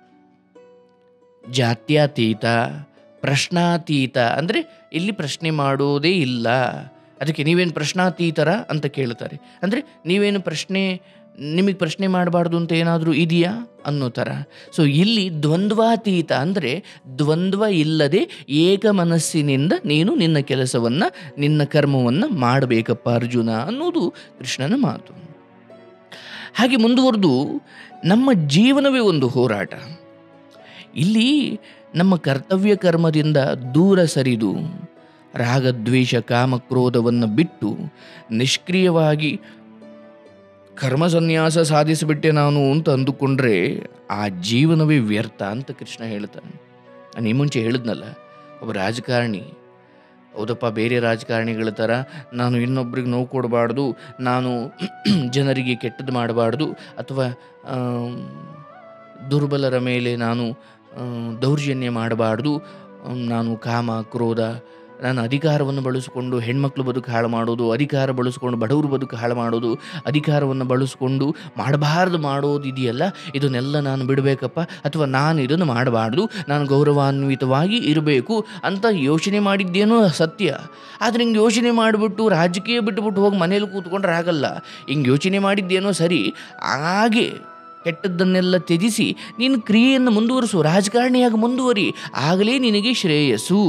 ಜಾತ್ಯಾತೀತ ಪ್ರಶ್ನಾತೀತ ಅಂದರೆ ಇಲ್ಲಿ ಪ್ರಶ್ನೆ ಮಾಡೋದೇ ಇಲ್ಲ ಅದಕ್ಕೆ ನೀವೇನು ಪ್ರಶ್ನಾತೀತರ ಅಂತ ಕೇಳ್ತಾರೆ ಅಂದರೆ ನೀವೇನು ಪ್ರಶ್ನೆ ನಿಮಗೆ ಪ್ರಶ್ನೆ ಮಾಡಬಾರ್ದು ಅಂತ ಏನಾದರೂ ಇದೆಯಾ ಅನ್ನೋ ಥರ ಸೊ ಇಲ್ಲಿ ದ್ವಂದ್ವಾತೀತ ಅಂದರೆ ದ್ವಂದ್ವ ಇಲ್ಲದೆ ಏಕ ಮನಸ್ಸಿನಿಂದ ನೀನು ನಿನ್ನ ಕೆಲಸವನ್ನು ನಿನ್ನ ಕರ್ಮವನ್ನು ಮಾಡಬೇಕಪ್ಪ ಅರ್ಜುನ ಅನ್ನೋದು ಕೃಷ್ಣನ ಮಾತು ಹಾಗೆ ಮುಂದುವರೆದು ನಮ್ಮ ಜೀವನವೇ ಒಂದು ಹೋರಾಟ ಇಲ್ಲಿ ನಮ್ಮ ಕರ್ತವ್ಯ ಕರ್ಮದಿಂದ ದೂರ ಸರಿದು ರಾಗದ್ವೇಷ ಕಾಮಕ್ರೋಧವನ್ನು ಬಿಟ್ಟು ನಿಷ್ಕ್ರಿಯವಾಗಿ ಕರ್ಮ ಸನ್ಯಾಸ ಸಾಧಿಸಿಬಿಟ್ಟೆ ನಾನು ಅಂತ ಅಂದುಕೊಂಡ್ರೆ ಆ ಜೀವನವೇ ವ್ಯರ್ಥ ಅಂತ ಕೃಷ್ಣ ಹೇಳ್ತಾನೆ ನಾನು ಈ ಮುಂಚೆ ಹೇಳಿದ್ನಲ್ಲ ಒಬ್ಬ ರಾಜಕಾರಣಿ ಹೌದಪ್ಪ ಬೇರೆ ರಾಜಕಾರಣಿಗಳ ಥರ ನಾನು ಇನ್ನೊಬ್ರಿಗೆ ನೋವು ಕೊಡಬಾರ್ದು ನಾನು ಜನರಿಗೆ ಕೆಟ್ಟದ್ದು ಮಾಡಬಾರ್ದು ಅಥವಾ ಆಮ್, ದುರ್ಬಲರ ಮೇಲೆ ನಾನು ಆಮ್, ದೌರ್ಜನ್ಯ ಮಾಡಬಾರ್ದು ಆಮ್, ನಾನು ಕಾಮ ಕ್ರೋಧ ನಾನು ಅಧಿಕಾರವನ್ನು ಬಳಸಿಕೊಂಡು ಹೆಣ್ಮಕ್ಳು ಬದುಕು ಹಾಳು ಮಾಡೋದು ಅಧಿಕಾರ ಬಳಸ್ಕೊಂಡು ಬಡವರು ಬದುಕು ಹಾಳು ಮಾಡೋದು ಅಧಿಕಾರವನ್ನು ಬಳಸ್ಕೊಂಡು ಮಾಡಬಾರ್ದು ಮಾಡೋದು ಇದೆಯಲ್ಲ ಇದನ್ನೆಲ್ಲ ನಾನು ಬಿಡಬೇಕಪ್ಪ ಅಥವಾ ನಾನು ಇದನ್ನು ಮಾಡಬಾರ್ದು ನಾನು ಗೌರವಾನ್ವಿತವಾಗಿ ಇರಬೇಕು ಅಂತ ಯೋಚನೆ ಮಾಡಿದ್ದೇನೋ ಸತ್ಯ ಆದರೆ ಹಿಂಗೆ ಯೋಚನೆ ಮಾಡಿಬಿಟ್ಟು ರಾಜಕೀಯ ಬಿಟ್ಟುಬಿಟ್ಟು ಹೋಗಿ ಮನೇಲಿ ಕೂತ್ಕೊಂಡ್ರೆ ಆಗಲ್ಲ ಹಿಂಗೆ ಯೋಚನೆ ಮಾಡಿದ್ದೇನೋ ಸರಿ ಹಾಗೆ ಕೆಟ್ಟದ್ದನ್ನೆಲ್ಲ ತ್ಯಜಿಸಿ ನೀನು ಕ್ರಿಯೆಯನ್ನು ಮುಂದುವರಿಸು ರಾಜಕಾರಣಿಯಾಗಿ ಮುಂದುವರಿ ಆಗಲೇ ನಿನಗೆ ಶ್ರೇಯಸ್ಸು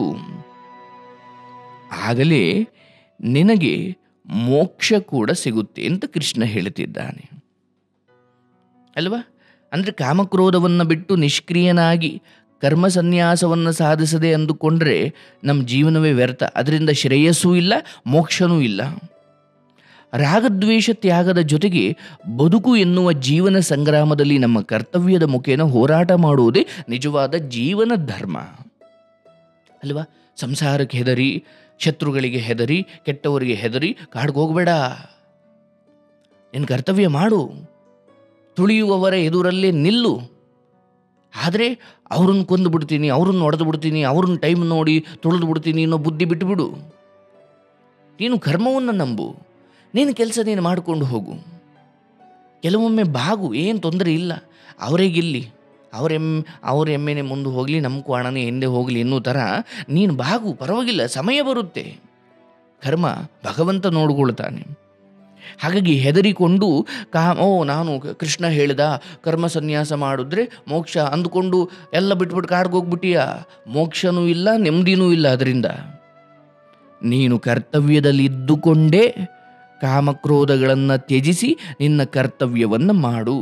ಆಗಲೇ ನಿನಗೆ ಮೋಕ್ಷ ಕೂಡ ಸಿಗುತ್ತೆ ಅಂತ ಕೃಷ್ಣ ಹೇಳ್ತಿದ್ದಾನೆ ಅಲ್ವಾ ಅಂದರೆ ಕಾಮಕ್ರೋಧವನ್ನು ಬಿಟ್ಟು ನಿಷ್ಕ್ರಿಯನಾಗಿ ಕರ್ಮ ಸನ್ಯಾಸವನ್ನು ಸಾಧಿಸದೆ ಅಂದುಕೊಂಡ್ರೆ ನಮ್ಮ ಜೀವನವೇ ವ್ಯರ್ಥ ಅದರಿಂದ ಶ್ರೇಯಸ್ಸೂ ಇಲ್ಲ ಮೋಕ್ಷನೂ ಇಲ್ಲ ರಾಗದ್ವೇಷ ತ್ಯಾಗದ ಜೊತೆಗೆ ಬದುಕು ಎನ್ನುವ ಜೀವನ ಸಂಗ್ರಾಮದಲ್ಲಿ ನಮ್ಮ ಕರ್ತವ್ಯದ ಮುಖೇನ ಹೋರಾಟ ಮಾಡುವುದೇ ನಿಜವಾದ ಜೀವನ ಧರ್ಮ ಅಲ್ವಾ ಸಂಸಾರಕ್ಕೆ ಹೆದರಿ ಶತ್ರುಗಳಿಗೆ ಹೆದರಿ ಕೆಟ್ಟವರಿಗೆ ಹೆದರಿ ಕಾಡ್ಗೆ ಹೋಗಬೇಡ ನಿನ್ನ ಕರ್ತವ್ಯ ಮಾಡು ತುಳಿಯುವವರ ಎದುರಲ್ಲೇ ನಿಲ್ಲು ಆದರೆ ಅವ್ರನ್ನ ಕೊಂದು ಬಿಡ್ತೀನಿ ಅವ್ರನ್ನ ಹೊಡೆದು ಬಿಡ್ತೀನಿ ಅವ್ರನ್ನ ಟೈಮ್ ನೋಡಿ ತುಳಿದು ಬಿಡ್ತೀನಿ ಅನ್ನೋ ಬುದ್ಧಿ ಬಿಟ್ಟುಬಿಡು ನೀನು ಕರ್ಮವನ್ನು ನಂಬು ನೀನು ಕೆಲಸ ನೀನು ಮಾಡಿಕೊಂಡು ಹೋಗು ಕೆಲವೊಮ್ಮೆ ಬಾಗು ಏನು ತೊಂದರೆ ಇಲ್ಲ ಅವರೇ ಗೆಲ್ಲಿ ಅವ್ರ ಎಮ್ ಅವ್ರ ಎಮ್ಮೆನೆ ಮುಂದೆ ಹೋಗಲಿ ನಮ್ಮ ಕ್ವಾಣನೇ ಹಿಂದೆ ಹೋಗಲಿ ಎನ್ನುವ ಥರ ನೀನು ಬಾಗು ಪರವಾಗಿಲ್ಲ ಸಮಯ ಬರುತ್ತೆ ಕರ್ಮ ಭಗವಂತ ನೋಡ್ಕೊಳ್ತಾನೆ ಹಾಗಾಗಿ ಹೆದರಿಕೊಂಡು ಕಾ ಓ ನಾನು ಕೃಷ್ಣ ಹೇಳಿದ ಕರ್ಮ ಸನ್ಯಾಸ ಮಾಡಿದ್ರೆ ಮೋಕ್ಷ ಅಂದುಕೊಂಡು ಎಲ್ಲ ಬಿಟ್ಬಿಟ್ಟು ಕಾಡ್ಗೆ ಹೋಗ್ಬಿಟ್ಟಿಯಾ ಮೋಕ್ಷನೂ ಇಲ್ಲ ನೆಮ್ಮದಿನೂ ಇಲ್ಲ ಅದರಿಂದ ನೀನು ಕರ್ತವ್ಯದಲ್ಲಿ ಇದ್ದುಕೊಂಡೇ ಕಾಮಕ್ರೋಧಗಳನ್ನು ತ್ಯಜಿಸಿ ನಿನ್ನ ಕರ್ತವ್ಯವನ್ನು ಮಾಡು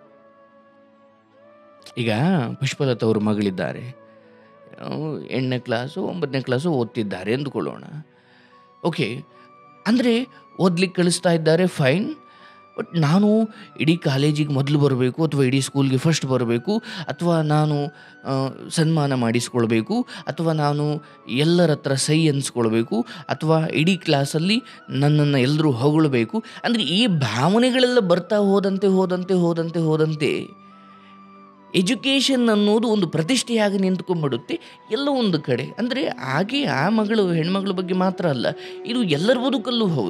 ಈಗ ಪುಷ್ಪಲತಾ ಅವ್ರ ಮಗಳಿದ್ದಾರೆ ಅವ್ರು ಎಂಟನೇ ಕ್ಲಾಸು ಒಂಬತ್ತನೇ ಕ್ಲಾಸು ಓದ್ತಿದ್ದಾರೆ ಅಂದುಕೊಳ್ಳೋಣ ಓಕೆ ಅಂದರೆ ಓದ್ಲಿಕ್ಕೆ ಕಳಿಸ್ತಾ ಇದ್ದಾರೆ ಫೈನ್ ಬಟ್ ನಾನು ಇಡೀ ಕಾಲೇಜಿಗೆ ಮೊದಲು ಬರಬೇಕು ಅಥವಾ ಇಡೀ ಸ್ಕೂಲ್ಗೆ ಫಸ್ಟ್ ಬರಬೇಕು ಅಥವಾ ನಾನು ಆ, ಸನ್ಮಾನ ಮಾಡಿಸ್ಕೊಳ್ಬೇಕು ಅಥವಾ ನಾನು ಎಲ್ಲರ ಹತ್ರ ಸೈ ಅನ್ಸ್ಕೊಳ್ಬೇಕು ಅಥವಾ ಇಡೀ ಕ್ಲಾಸಲ್ಲಿ ನನ್ನನ್ನು ಎಲ್ಲರೂ ಹೊಗಳಬೇಕು ಅಂದರೆ ಈ ಭಾವನೆಗಳೆಲ್ಲ ಬರ್ತಾ ಹೋದಂತೆ ಹೋದಂತೆ ಹೋದಂತೆ ಹೋದಂತೆ ಎಜುಕೇಷನ್ ಅನ್ನೋದು ಒಂದು ಪ್ರತಿಷ್ಠೆಯಾಗಿ ನಿಂತ್ಕೊಂಡ್ಬಿಡುತ್ತೆ ಎಲ್ಲ ಒಂದು ಕಡೆ ಅಂದರೆ ಹಾಗೆ ಆ ಮಗಳು ಹೆಣ್ಮಗಳ ಬಗ್ಗೆ ಮಾತ್ರ ಅಲ್ಲ ಇದು ಎಲ್ಲರ ಬದುಕಲ್ಲೂ ಹೌದು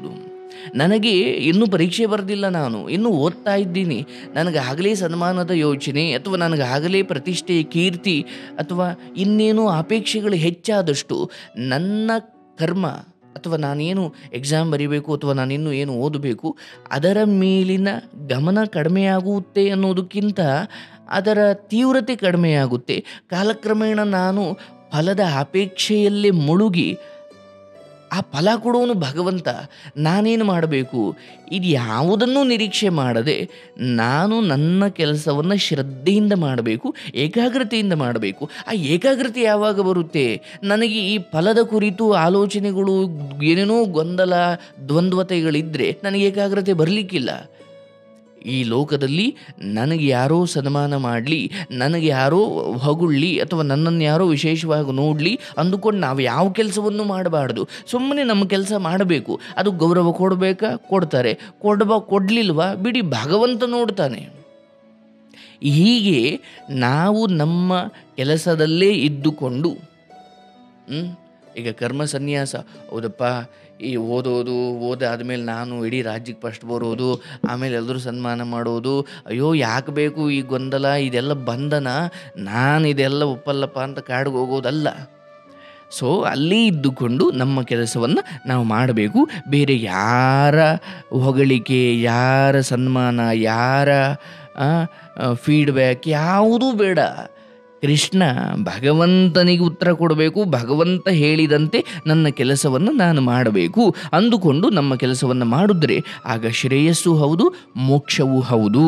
ನನಗೆ ಇನ್ನೂ ಪರೀಕ್ಷೆ ಬರೆದಿಲ್ಲ ನಾನು ಇನ್ನೂ ಓದ್ತಾ ಇದ್ದೀನಿ ನನಗಾಗಲೇ ಸನ್ಮಾನದ ಯೋಚನೆ ಅಥವಾ ನನಗಾಗಲೇ ಪ್ರತಿಷ್ಠೆ ಕೀರ್ತಿ ಅಥವಾ ಇನ್ನೇನು ಅಪೇಕ್ಷೆಗಳು ಹೆಚ್ಚಾದಷ್ಟು ನನ್ನ ಕರ್ಮ ಅಥವಾ ನಾನೇನು ಎಕ್ಸಾಮ್ ಬರೀಬೇಕು ಅಥವಾ ನಾನಿನ್ನು ಏನು ಓದಬೇಕು ಅದರ ಮೇಲಿನ ಗಮನ ಕಡಿಮೆಯಾಗುತ್ತೆ ಅನ್ನೋದಕ್ಕಿಂತ ಅದರ ತೀವ್ರತೆ ಕಡಿಮೆಯಾಗುತ್ತೆ ಕಾಲಕ್ರಮೇಣ ನಾನು ಫಲದ ಅಪೇಕ್ಷೆಯಲ್ಲೇ ಮುಳುಗಿ ಆ ಫಲ ಕೊಡೋನು ಭಗವಂತ ನಾನೇನು ಮಾಡಬೇಕು ಇದು ಯಾವುದನ್ನೂ ನಿರೀಕ್ಷೆ ಮಾಡದೆ ನಾನು ನನ್ನ ಕೆಲಸವನ್ನು ಶ್ರದ್ಧೆಯಿಂದ ಮಾಡಬೇಕು ಏಕಾಗ್ರತೆಯಿಂದ ಮಾಡಬೇಕು ಆ ಏಕಾಗ್ರತೆ ಯಾವಾಗ ಬರುತ್ತೆ ನನಗೆ ಈ ಫಲದ ಕುರಿತು ಆಲೋಚನೆಗಳು ಏನೇನೋ ಗೊಂದಲ ದ್ವಂದ್ವತೆಗಳಿದ್ದರೆ ನನಗೆ ಏಕಾಗ್ರತೆ ಬರಲಿಕ್ಕಿಲ್ಲ ಈ ಲೋಕದಲ್ಲಿ ನನಗೆ ಯಾರೋ ಸನ್ಮಾನ ಮಾಡಲಿ ನನಗೆ ಯಾರೋ ಹೊಗುಳ್ಳಿ ಅಥವಾ ನನ್ನನ್ನು ಯಾರೋ ವಿಶೇಷವಾಗಿ ನೋಡಲಿ ಅಂದುಕೊಂಡು ನಾವು ಯಾವ ಕೆಲಸವನ್ನು ಮಾಡಬಾರ್ದು ಸುಮ್ಮನೆ ನಮ್ಮ ಕೆಲಸ ಮಾಡಬೇಕು ಅದು ಗೌರವ ಕೊಡಬೇಕಾ ಕೊಡ್ತಾರೆ ಕೊಡಬ ಕೊಡಲಿಲ್ವಾ ಬಿಡಿ ಭಗವಂತ ನೋಡ್ತಾನೆ ಹೀಗೆ ನಾವು ನಮ್ಮ ಕೆಲಸದಲ್ಲೇ ಇದ್ದುಕೊಂಡು ಹ್ಮ್? ಈಗ ಕರ್ಮ ಸನ್ಯಾಸ ಹೌದಪ್ಪ ಈ ಓದೋದು ಓದಾದ್ಮೇಲೆ ನಾನು ಇಡೀ ರಾಜ್ಯಕ್ಕೆ ಫಸ್ಟ್ ಬರೋದು ಆಮೇಲೆ ಎಲ್ಲರೂ ಸನ್ಮಾನ ಮಾಡೋದು ಅಯ್ಯೋ ಯಾಕೆ ಬೇಕು ಈ ಗೊಂದಲ ಇದೆಲ್ಲ ಬಂಧನ ನಾನು ಇದೆಲ್ಲ ಒಪ್ಪಲ್ಲಪ್ಪ ಅಂತ ಕಾಡಿಗೆ ಹೋಗೋದಲ್ಲ ಸೊ ಅಲ್ಲಿ ಇದ್ದುಕೊಂಡು ನಮ್ಮ ಕೆಲಸವನ್ನು ನಾವು ಮಾಡಬೇಕು ಬೇರೆ ಯಾರ ಹೊಗಳಿಕೆ ಯಾರ ಸನ್ಮಾನ ಯಾರ ಫೀಡ್ಬ್ಯಾಕ್ ಯಾವುದೂ ಬೇಡ ಕೃಷ್ಣ ಭಗವಂತನಿಗೆ ಉತ್ತರ ಕೊಡಬೇಕು ಭಗವಂತ ಹೇಳಿದಂತೆ ನನ್ನ ಕೆಲಸವನ್ನು ನಾನು ಮಾಡಬೇಕು ಅಂದುಕೊಂಡು ನಮ್ಮ ಕೆಲಸವನ್ನು ಮಾಡಿದ್ರೆ ಆಗ ಶ್ರೇಯಸ್ಸು ಹೌದು ಮೋಕ್ಷವೂ ಹೌದು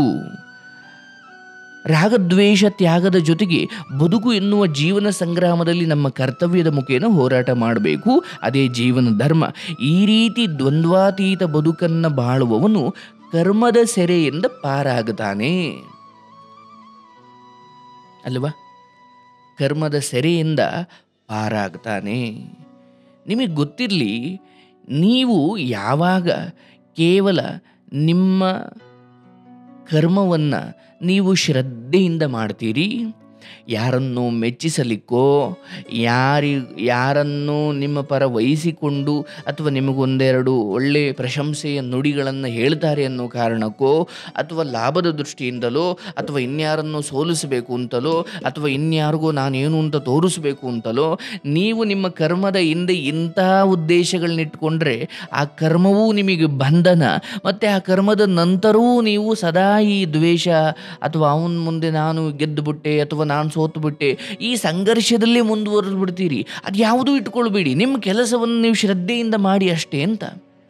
ರಾಗದ್ವೇಷ ತ್ಯಾಗದ ಜೊತೆಗೆ ಬದುಕು ಎನ್ನುವ ಜೀವನ ಸಂಗ್ರಾಮದಲ್ಲಿ ನಮ್ಮ ಕರ್ತವ್ಯದ ಮುಖೇನ ಹೋರಾಟ ಮಾಡಬೇಕು ಅದೇ ಜೀವನ ಧರ್ಮ ಈ ರೀತಿ ದ್ವಂದ್ವಾತೀತ ಬದುಕನ್ನು ಬಾಳುವವನು ಕರ್ಮದ ಸೆರೆಯಿಂದ ಪಾರಾಗುತ್ತಾನೆ ಅಲ್ವಾ ಕರ್ಮದ ಸೆರೆಯಿಂದ ಪಾರಾಗ್ತಾನೆ ನಿಮಗೆ ಗೊತ್ತಿರಲಿ ನೀವು ಯಾವಾಗ ಕೇವಲ ನಿಮ್ಮ ಕರ್ಮವನ್ನು ನೀವು ಶ್ರದ್ಧೆಯಿಂದ ಮಾಡ್ತೀರಿ ಯಾರನ್ನು ಮೆಚ್ಚಿಸಲಿಕ್ಕೋ ಯಾರಿ ಯಾರನ್ನು ನಿಮ್ಮ ಪರ ವಹಿಸಿಕೊಂಡು ಅಥವಾ ನಿಮಗೊಂದೆರಡು ಒಳ್ಳೆಯ ಪ್ರಶಂಸೆಯ ನುಡಿಗಳನ್ನು ಹೇಳ್ತಾರೆ ಅನ್ನೋ ಕಾರಣಕ್ಕೋ ಅಥವಾ ಲಾಭದ ದೃಷ್ಟಿಯಿಂದಲೋ ಅಥವಾ ಇನ್ಯಾರನ್ನು ಸೋಲಿಸಬೇಕು ಅಂತಲೋ ಅಥವಾ ಇನ್ಯಾರಿಗೋ ನಾನೇನು ಅಂತ ತೋರಿಸ್ಬೇಕು ಅಂತಲೋ ನೀವು ನಿಮ್ಮ ಕರ್ಮದ ಹಿಂದೆ ಇಂಥ ಉದ್ದೇಶಗಳನ್ನಿಟ್ಕೊಂಡ್ರೆ ಆ ಕರ್ಮವೂ ನಿಮಗೆ ಬಂಧನ ಮತ್ತು ಆ ಕರ್ಮದ ನಂತರವೂ ನೀವು ಸದಾ ಈ ದ್ವೇಷ ಅಥವಾ ಅವನ ಮುಂದೆ ನಾನು ಗೆದ್ದುಬಿಟ್ಟೆ ಅಥವಾ ನಾನು ಸೋತುಬಿಟ್ಟೆ ಈ ಸಂಘರ್ಷದಲ್ಲೇ ಮುಂದುವರೆದು ಬಿಡ್ತೀರಿ ಅದು ಯಾವುದೂ ಇಟ್ಕೊಳ್ಬೇಡಿ ನಿಮ್ಮ ಕೆಲಸವನ್ನು ನೀವು ಶ್ರದ್ಧೆಯಿಂದ ಮಾಡಿ ಅಷ್ಟೇ ಅಂತ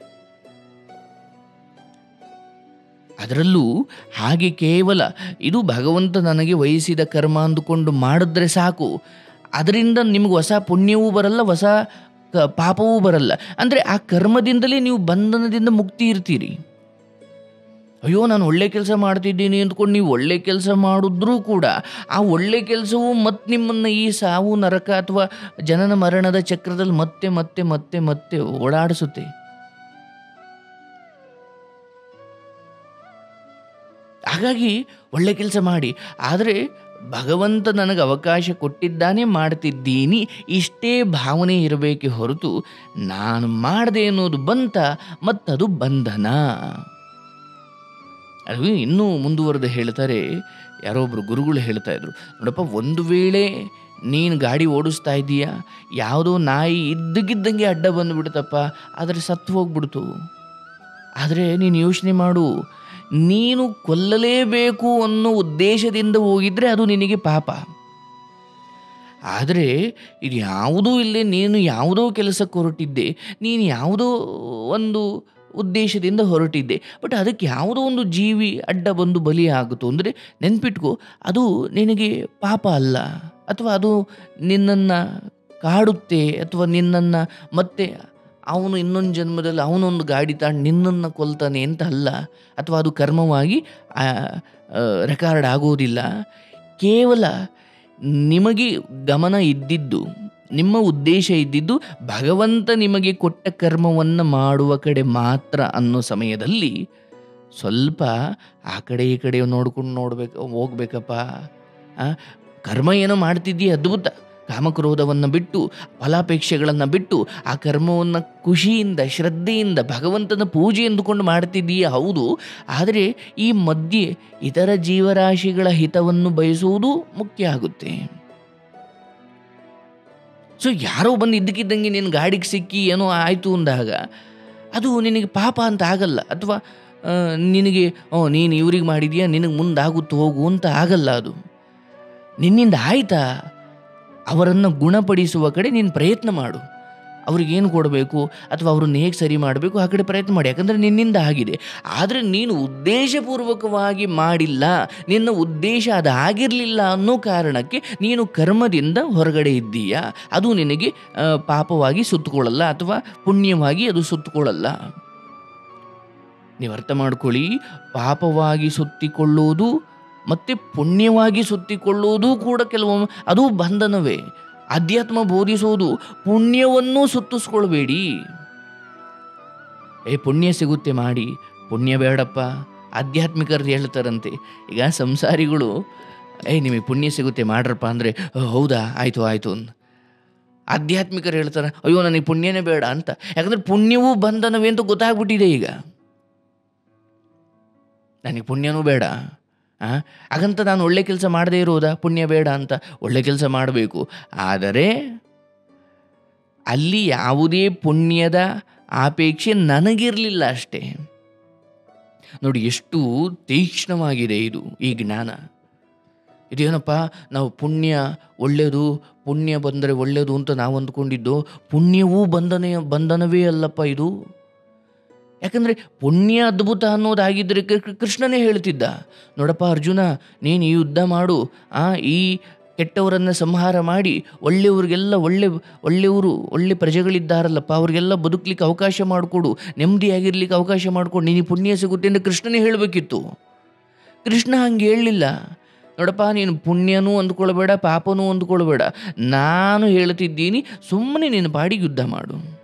ಅದರಲ್ಲೂ ಹಾಗೆ ಕೇವಲ ಇದು ಭಗವಂತ ನನಗೆ ವಹಿಸಿದ ಕರ್ಮ ಅಂದುಕೊಂಡು ಮಾಡಿದ್ರೆ ಸಾಕು ಅದರಿಂದ ನಿಮ್ಗೆ ಹೊಸ ಪುಣ್ಯವೂ ಬರಲ್ಲ ಹೊಸ ಕ ಪಾಪವೂ ಬರಲ್ಲ ಅಂದರೆ ಆ ಕರ್ಮದಿಂದಲೇ ನೀವು ಬಂಧನದಿಂದ ಮುಕ್ತಿ ಇರ್ತೀರಿ ಅಯ್ಯೋ ನಾನು ಒಳ್ಳೆ ಕೆಲಸ ಮಾಡ್ತಿದ್ದೀನಿ ಅಂದ್ಕೊಂಡು ನೀವು ಒಳ್ಳೆ ಕೆಲಸ ಮಾಡಿದ್ರೂ ಕೂಡ ಆ ಒಳ್ಳೆ ಕೆಲಸವು ಮತ್ತೆ ನಿಮ್ಮನ್ನು ಈ ಸಾವು ನರಕ ಅಥವಾ ಜನನ ಮರಣದ ಚಕ್ರದಲ್ಲಿ ಮತ್ತೆ ಮತ್ತೆ ಮತ್ತೆ ಮತ್ತೆ ಓಡಾಡಿಸುತ್ತೆ ಹಾಗಾಗಿ ಒಳ್ಳೆ ಕೆಲಸ ಮಾಡಿ ಆದರೆ ಭಗವಂತ ನನಗೆ ಅವಕಾಶ ಕೊಟ್ಟಿದ್ದಾನೆ ಮಾಡ್ತಿದ್ದೀನಿ ಇಷ್ಟೇ ಭಾವನೆ ಇರಬೇಕೆ ಹೊರತು ನಾನು ಮಾಡಿದೆ ಅನ್ನೋದು ಬಂತ ಮತ್ತದು ಬಂಧನ ಅದು ಇನ್ನೂ ಮುಂದುವರೆದು ಹೇಳ್ತಾರೆ ಯಾರೋ ಒಬ್ರು ಗುರುಗಳು ಹೇಳ್ತಾ ಇದ್ರು ನೋಡಪ್ಪ ಒಂದು ವೇಳೆ ನೀನು ಗಾಡಿ ಓಡಿಸ್ತಾ ಇದ್ದೀಯಾ ಯಾವುದೋ ನಾಯಿ ಇದ್ದಕ್ಕಿದ್ದಂಗೆ ಅಡ್ಡ ಬಂದುಬಿಡ್ತಪ್ಪ ಆದರೆ ಸತ್ತು ಹೋಗ್ಬಿಡ್ತು ಆದರೆ ನೀನು ಯೋಚನೆ ಮಾಡು ನೀನು ಕೊಲ್ಲಲೇಬೇಕು ಅನ್ನೋ ಉದ್ದೇಶದಿಂದ ಹೋಗಿದ್ರೆ ಅದು ನಿನಗೆ ಪಾಪ ಆದರೆ ಇದು ಯಾವುದೂ ಇಲ್ಲೇ ನೀನು ಯಾವುದೋ ಕೆಲಸಕ್ಕೆ ಹೊರಟಿದ್ದೆ ನೀನು ಯಾವುದೋ ಒಂದು ಉದ್ದೇಶದಿಂದ ಹೊರಟಿದ್ದೆ ಬಟ್ ಅದಕ್ಕೆ ಯಾವುದೋ ಒಂದು ಜೀವಿ ಅಡ್ಡ ಬಂದು ಬಲಿ ಆಗುತ್ತೋ ಅಂದರೆ ನೆನ್ಪಿಟ್ಕೋ ಅದು ನಿನಗೆ ಪಾಪ ಅಲ್ಲ ಅಥವಾ ಅದು ನಿನ್ನನ್ನು ಕಾಡುತ್ತೆ ಅಥವಾ ನಿನ್ನನ್ನು ಮತ್ತೆ ಅವನು ಇನ್ನೊಂದು ಜನ್ಮದಲ್ಲಿ ಅವನೊಂದು ಗಾಡಿ ತಾಂಡು ನಿನ್ನನ್ನು ಕೊಲ್ತಾನೆ ಅಂತ ಅಲ್ಲ ಅಥವಾ ಅದು ಕರ್ಮವಾಗಿ ರೆಕಾರ್ಡ್ ಆಗೋದಿಲ್ಲ ಕೇವಲ ನಿಮಗೆ ಗಮನ ಇದ್ದಿದ್ದು ನಿಮ್ಮ ಉದ್ದೇಶ ಇದ್ದಿದ್ದು ಭಗವಂತ ನಿಮಗೆ ಕೊಟ್ಟ ಕರ್ಮವನ್ನು ಮಾಡುವ ಕಡೆ ಮಾತ್ರ ಅನ್ನೋ ಸಮಯದಲ್ಲಿ ಸ್ವಲ್ಪ ಆ ಕಡೆ ಈ ಕಡೆ ನೋಡ್ಕೊಂಡು ನೋಡ್ಬೇಕು ಹೋಗ್ಬೇಕಪ್ಪ ಆ, ಕರ್ಮ ಏನೋ ಮಾಡ್ತಿದ್ದೀಯ ಅದ್ಭುತ ಕಾಮಕ್ರೋಧವನ್ನು ಬಿಟ್ಟು ಫಲಾಪೇಕ್ಷೆಗಳನ್ನು ಬಿಟ್ಟು ಆ ಕರ್ಮವನ್ನು ಖುಷಿಯಿಂದ ಶ್ರದ್ಧೆಯಿಂದ ಭಗವಂತನ ಪೂಜೆ ಎಂದುಕೊಂಡು ಮಾಡ್ತಿದ್ದೀಯ ಹೌದು ಆದರೆ ಈ ಮಧ್ಯೆ ಇತರ ಜೀವರಾಶಿಗಳ ಹಿತವನ್ನು ಬಯಸುವುದು ಮುಖ್ಯ ಆಗುತ್ತೆ ಸೊ ಯಾರೋ ಬಂದು ಇದ್ದಕ್ಕಿದ್ದಂಗೆ ನಿನ್ನ ಗಾಡಿಗೆ ಸಿಕ್ಕಿ ಏನೋ ಆಯಿತು ಅಂದಾಗ ಅದು ನಿನಗೆ ಪಾಪ ಅಂತ ಆಗಲ್ಲ ಅಥವಾ ಆ, ನಿನಗೆ ಓ ನೀನು ಇವ್ರಿಗೆ ಮಾಡಿದ್ಯಾ ನಿನಗೆ ಮುಂದಾಗುತ್ತು ಹೋಗು ಅಂತ ಆಗಲ್ಲ ಅದು ನಿನ್ನಿಂದ ಆಯ್ತಾ ಅವರನ್ನು ಗುಣಪಡಿಸುವ ಕಡೆ ನೀನು ಪ್ರಯತ್ನ ಮಾಡು ಅವ್ರಿಗೇನು ಕೊಡಬೇಕು ಅಥವಾ ಅವ್ರನ್ನ ಹೇಗೆ ಸರಿ ಮಾಡಬೇಕು ಆ ಕಡೆ ಪ್ರಯತ್ನ ಮಾಡಿ ಯಾಕಂದರೆ ನಿನ್ನಿಂದ ಆಗಿದೆ ಆದರೆ ನೀನು ಉದ್ದೇಶಪೂರ್ವಕವಾಗಿ ಮಾಡಿಲ್ಲ ನಿನ್ನ ಉದ್ದೇಶ ಅದು ಆಗಿರಲಿಲ್ಲ ಅನ್ನೋ ಕಾರಣಕ್ಕೆ ನೀನು ಕರ್ಮದಿಂದ ಹೊರಗಡೆ ಇದ್ದೀಯಾ ಅದು ನಿನಗೆ ಆ, ಪಾಪವಾಗಿ ಸುತ್ತಕೊಳ್ಳಲ್ಲ ಅಥವಾ ಪುಣ್ಯವಾಗಿ ಅದು ಸುತ್ತಕೊಳ್ಳಲ್ಲ ನೀವು ಅರ್ಥ ಮಾಡ್ಕೊಳ್ಳಿ ಪಾಪವಾಗಿ ಸುತ್ತಿಕೊಳ್ಳುವುದು ಮತ್ತು ಪುಣ್ಯವಾಗಿ ಸುತ್ತಿಕೊಳ್ಳುವುದು ಕೂಡ ಕೆಲವೊಮ್ಮೆ ಅದು ಬಂಧನವೇ ಅಧ್ಯಾತ್ಮ ಬೋಧಿಸೋದು ಪುಣ್ಯವನ್ನು ಸುತ್ತಿಸ್ಕೊಳ್ಬೇಡಿ ಏ ಪುಣ್ಯ ಸಿಗುತ್ತೆ ಮಾಡಿ ಪುಣ್ಯ ಬೇಡಪ್ಪ ಆಧ್ಯಾತ್ಮಿಕರು ಹೇಳ್ತಾರಂತೆ ಈಗ ಸಂಸಾರಿಗಳು ಏ ನಿಮಗೆ ಪುಣ್ಯ ಸಿಗುತ್ತೆ ಮಾಡ್ರಪ್ಪ ಅಂದರೆ ಹೌದಾ ಆಯಿತು ಆಯಿತು ಅಂತ ಆಧ್ಯಾತ್ಮಿಕರು ಹೇಳ್ತಾರೆ ಅಯ್ಯೋ ನನಗೆ ಪುಣ್ಯನೇ ಬೇಡ ಅಂತ ಯಾಕಂದರೆ ಪುಣ್ಯವೂ ಬಂಧನವೇ ಅಂತ ಗೊತ್ತಾಗ್ಬಿಟ್ಟಿದೆ ಈಗ ನನಗೆ ಪುಣ್ಯನೂ ಬೇಡ ಆ? ಹಾಗಂತ ನಾನು ಒಳ್ಳೆ ಕೆಲಸ ಮಾಡದೇ ಇರೋದಾ ಪುಣ್ಯ ಬೇಡ ಅಂತ ಒಳ್ಳೆ ಕೆಲಸ ಮಾಡಬೇಕು ಆದರೆ ಅಲ್ಲಿ ಯಾವುದೇ ಪುಣ್ಯದ ಅಪೇಕ್ಷೆ ನನಗಿರಲಿಲ್ಲ ಅಷ್ಟೇ ನೋಡಿ ಎಷ್ಟು ತೀಕ್ಷ್ಣವಾಗಿದೆ ಇದು ಈ ಜ್ಞಾನ ಇದೇನಪ್ಪ ನಾವು ಪುಣ್ಯ ಒಳ್ಳೆಯದು ಪುಣ್ಯ ಬಂದರೆ ಒಳ್ಳೆಯದು ಅಂತ ನಾವು ಅಂದ್ಕೊಂಡಿದ್ದು ಪುಣ್ಯವೂ ಬಂಧನ ಬಂಧನವೇ ಅಲ್ಲಪ್ಪ ಇದು ಯಾಕಂದರೆ ಪುಣ್ಯ ಅದ್ಭುತ ಅನ್ನೋದಾಗಿದ್ದರೆ ಕೃ- ಕೃಷ್ಣನೇ ಹೇಳ್ತಿದ್ದ ನೋಡಪ್ಪ ಅರ್ಜುನ ನೀನು ಈ ಯುದ್ಧ ಮಾಡು ಆ ಈ ಕೆಟ್ಟವರನ್ನು ಸಂಹಾರ ಮಾಡಿ ಒಳ್ಳೆಯವ್ರಿಗೆಲ್ಲ ಒಳ್ಳೆ ಒಳ್ಳೆಯವರು ಒಳ್ಳೆ ಪ್ರಜೆಗಳಿದ್ದಾರಲ್ಲಪ್ಪ ಅವ್ರಿಗೆಲ್ಲ ಬದುಕಲಿಕ್ಕೆ ಅವಕಾಶ ಮಾಡಿಕೊಡು ನೆಮ್ಮದಿಯಾಗಿರ್ಲಿಕ್ಕೆ ಅವಕಾಶ ಮಾಡಿಕೊಡು ನೀನು ಪುಣ್ಯ ಸಿಗುತ್ತೆ ಅಂತ ಕೃಷ್ಣನೇ ಹೇಳಬೇಕಿತ್ತು ಕೃಷ್ಣ ಹಂಗೆ ಹೇಳಲಿಲ್ಲ ನೋಡಪ್ಪ ನೀನು ಪುಣ್ಯನೂ ಅಂದ್ಕೊಳ್ಬೇಡ ಪಾಪನೂ ಅಂದ್ಕೊಳ್ಬೇಡ ನಾನು ಹೇಳ್ತಿದ್ದೀನಿ ಸುಮ್ಮನೆ ನಿನ್ನ ಪಾಡಿಗೆ ಯುದ್ಧ ಮಾಡು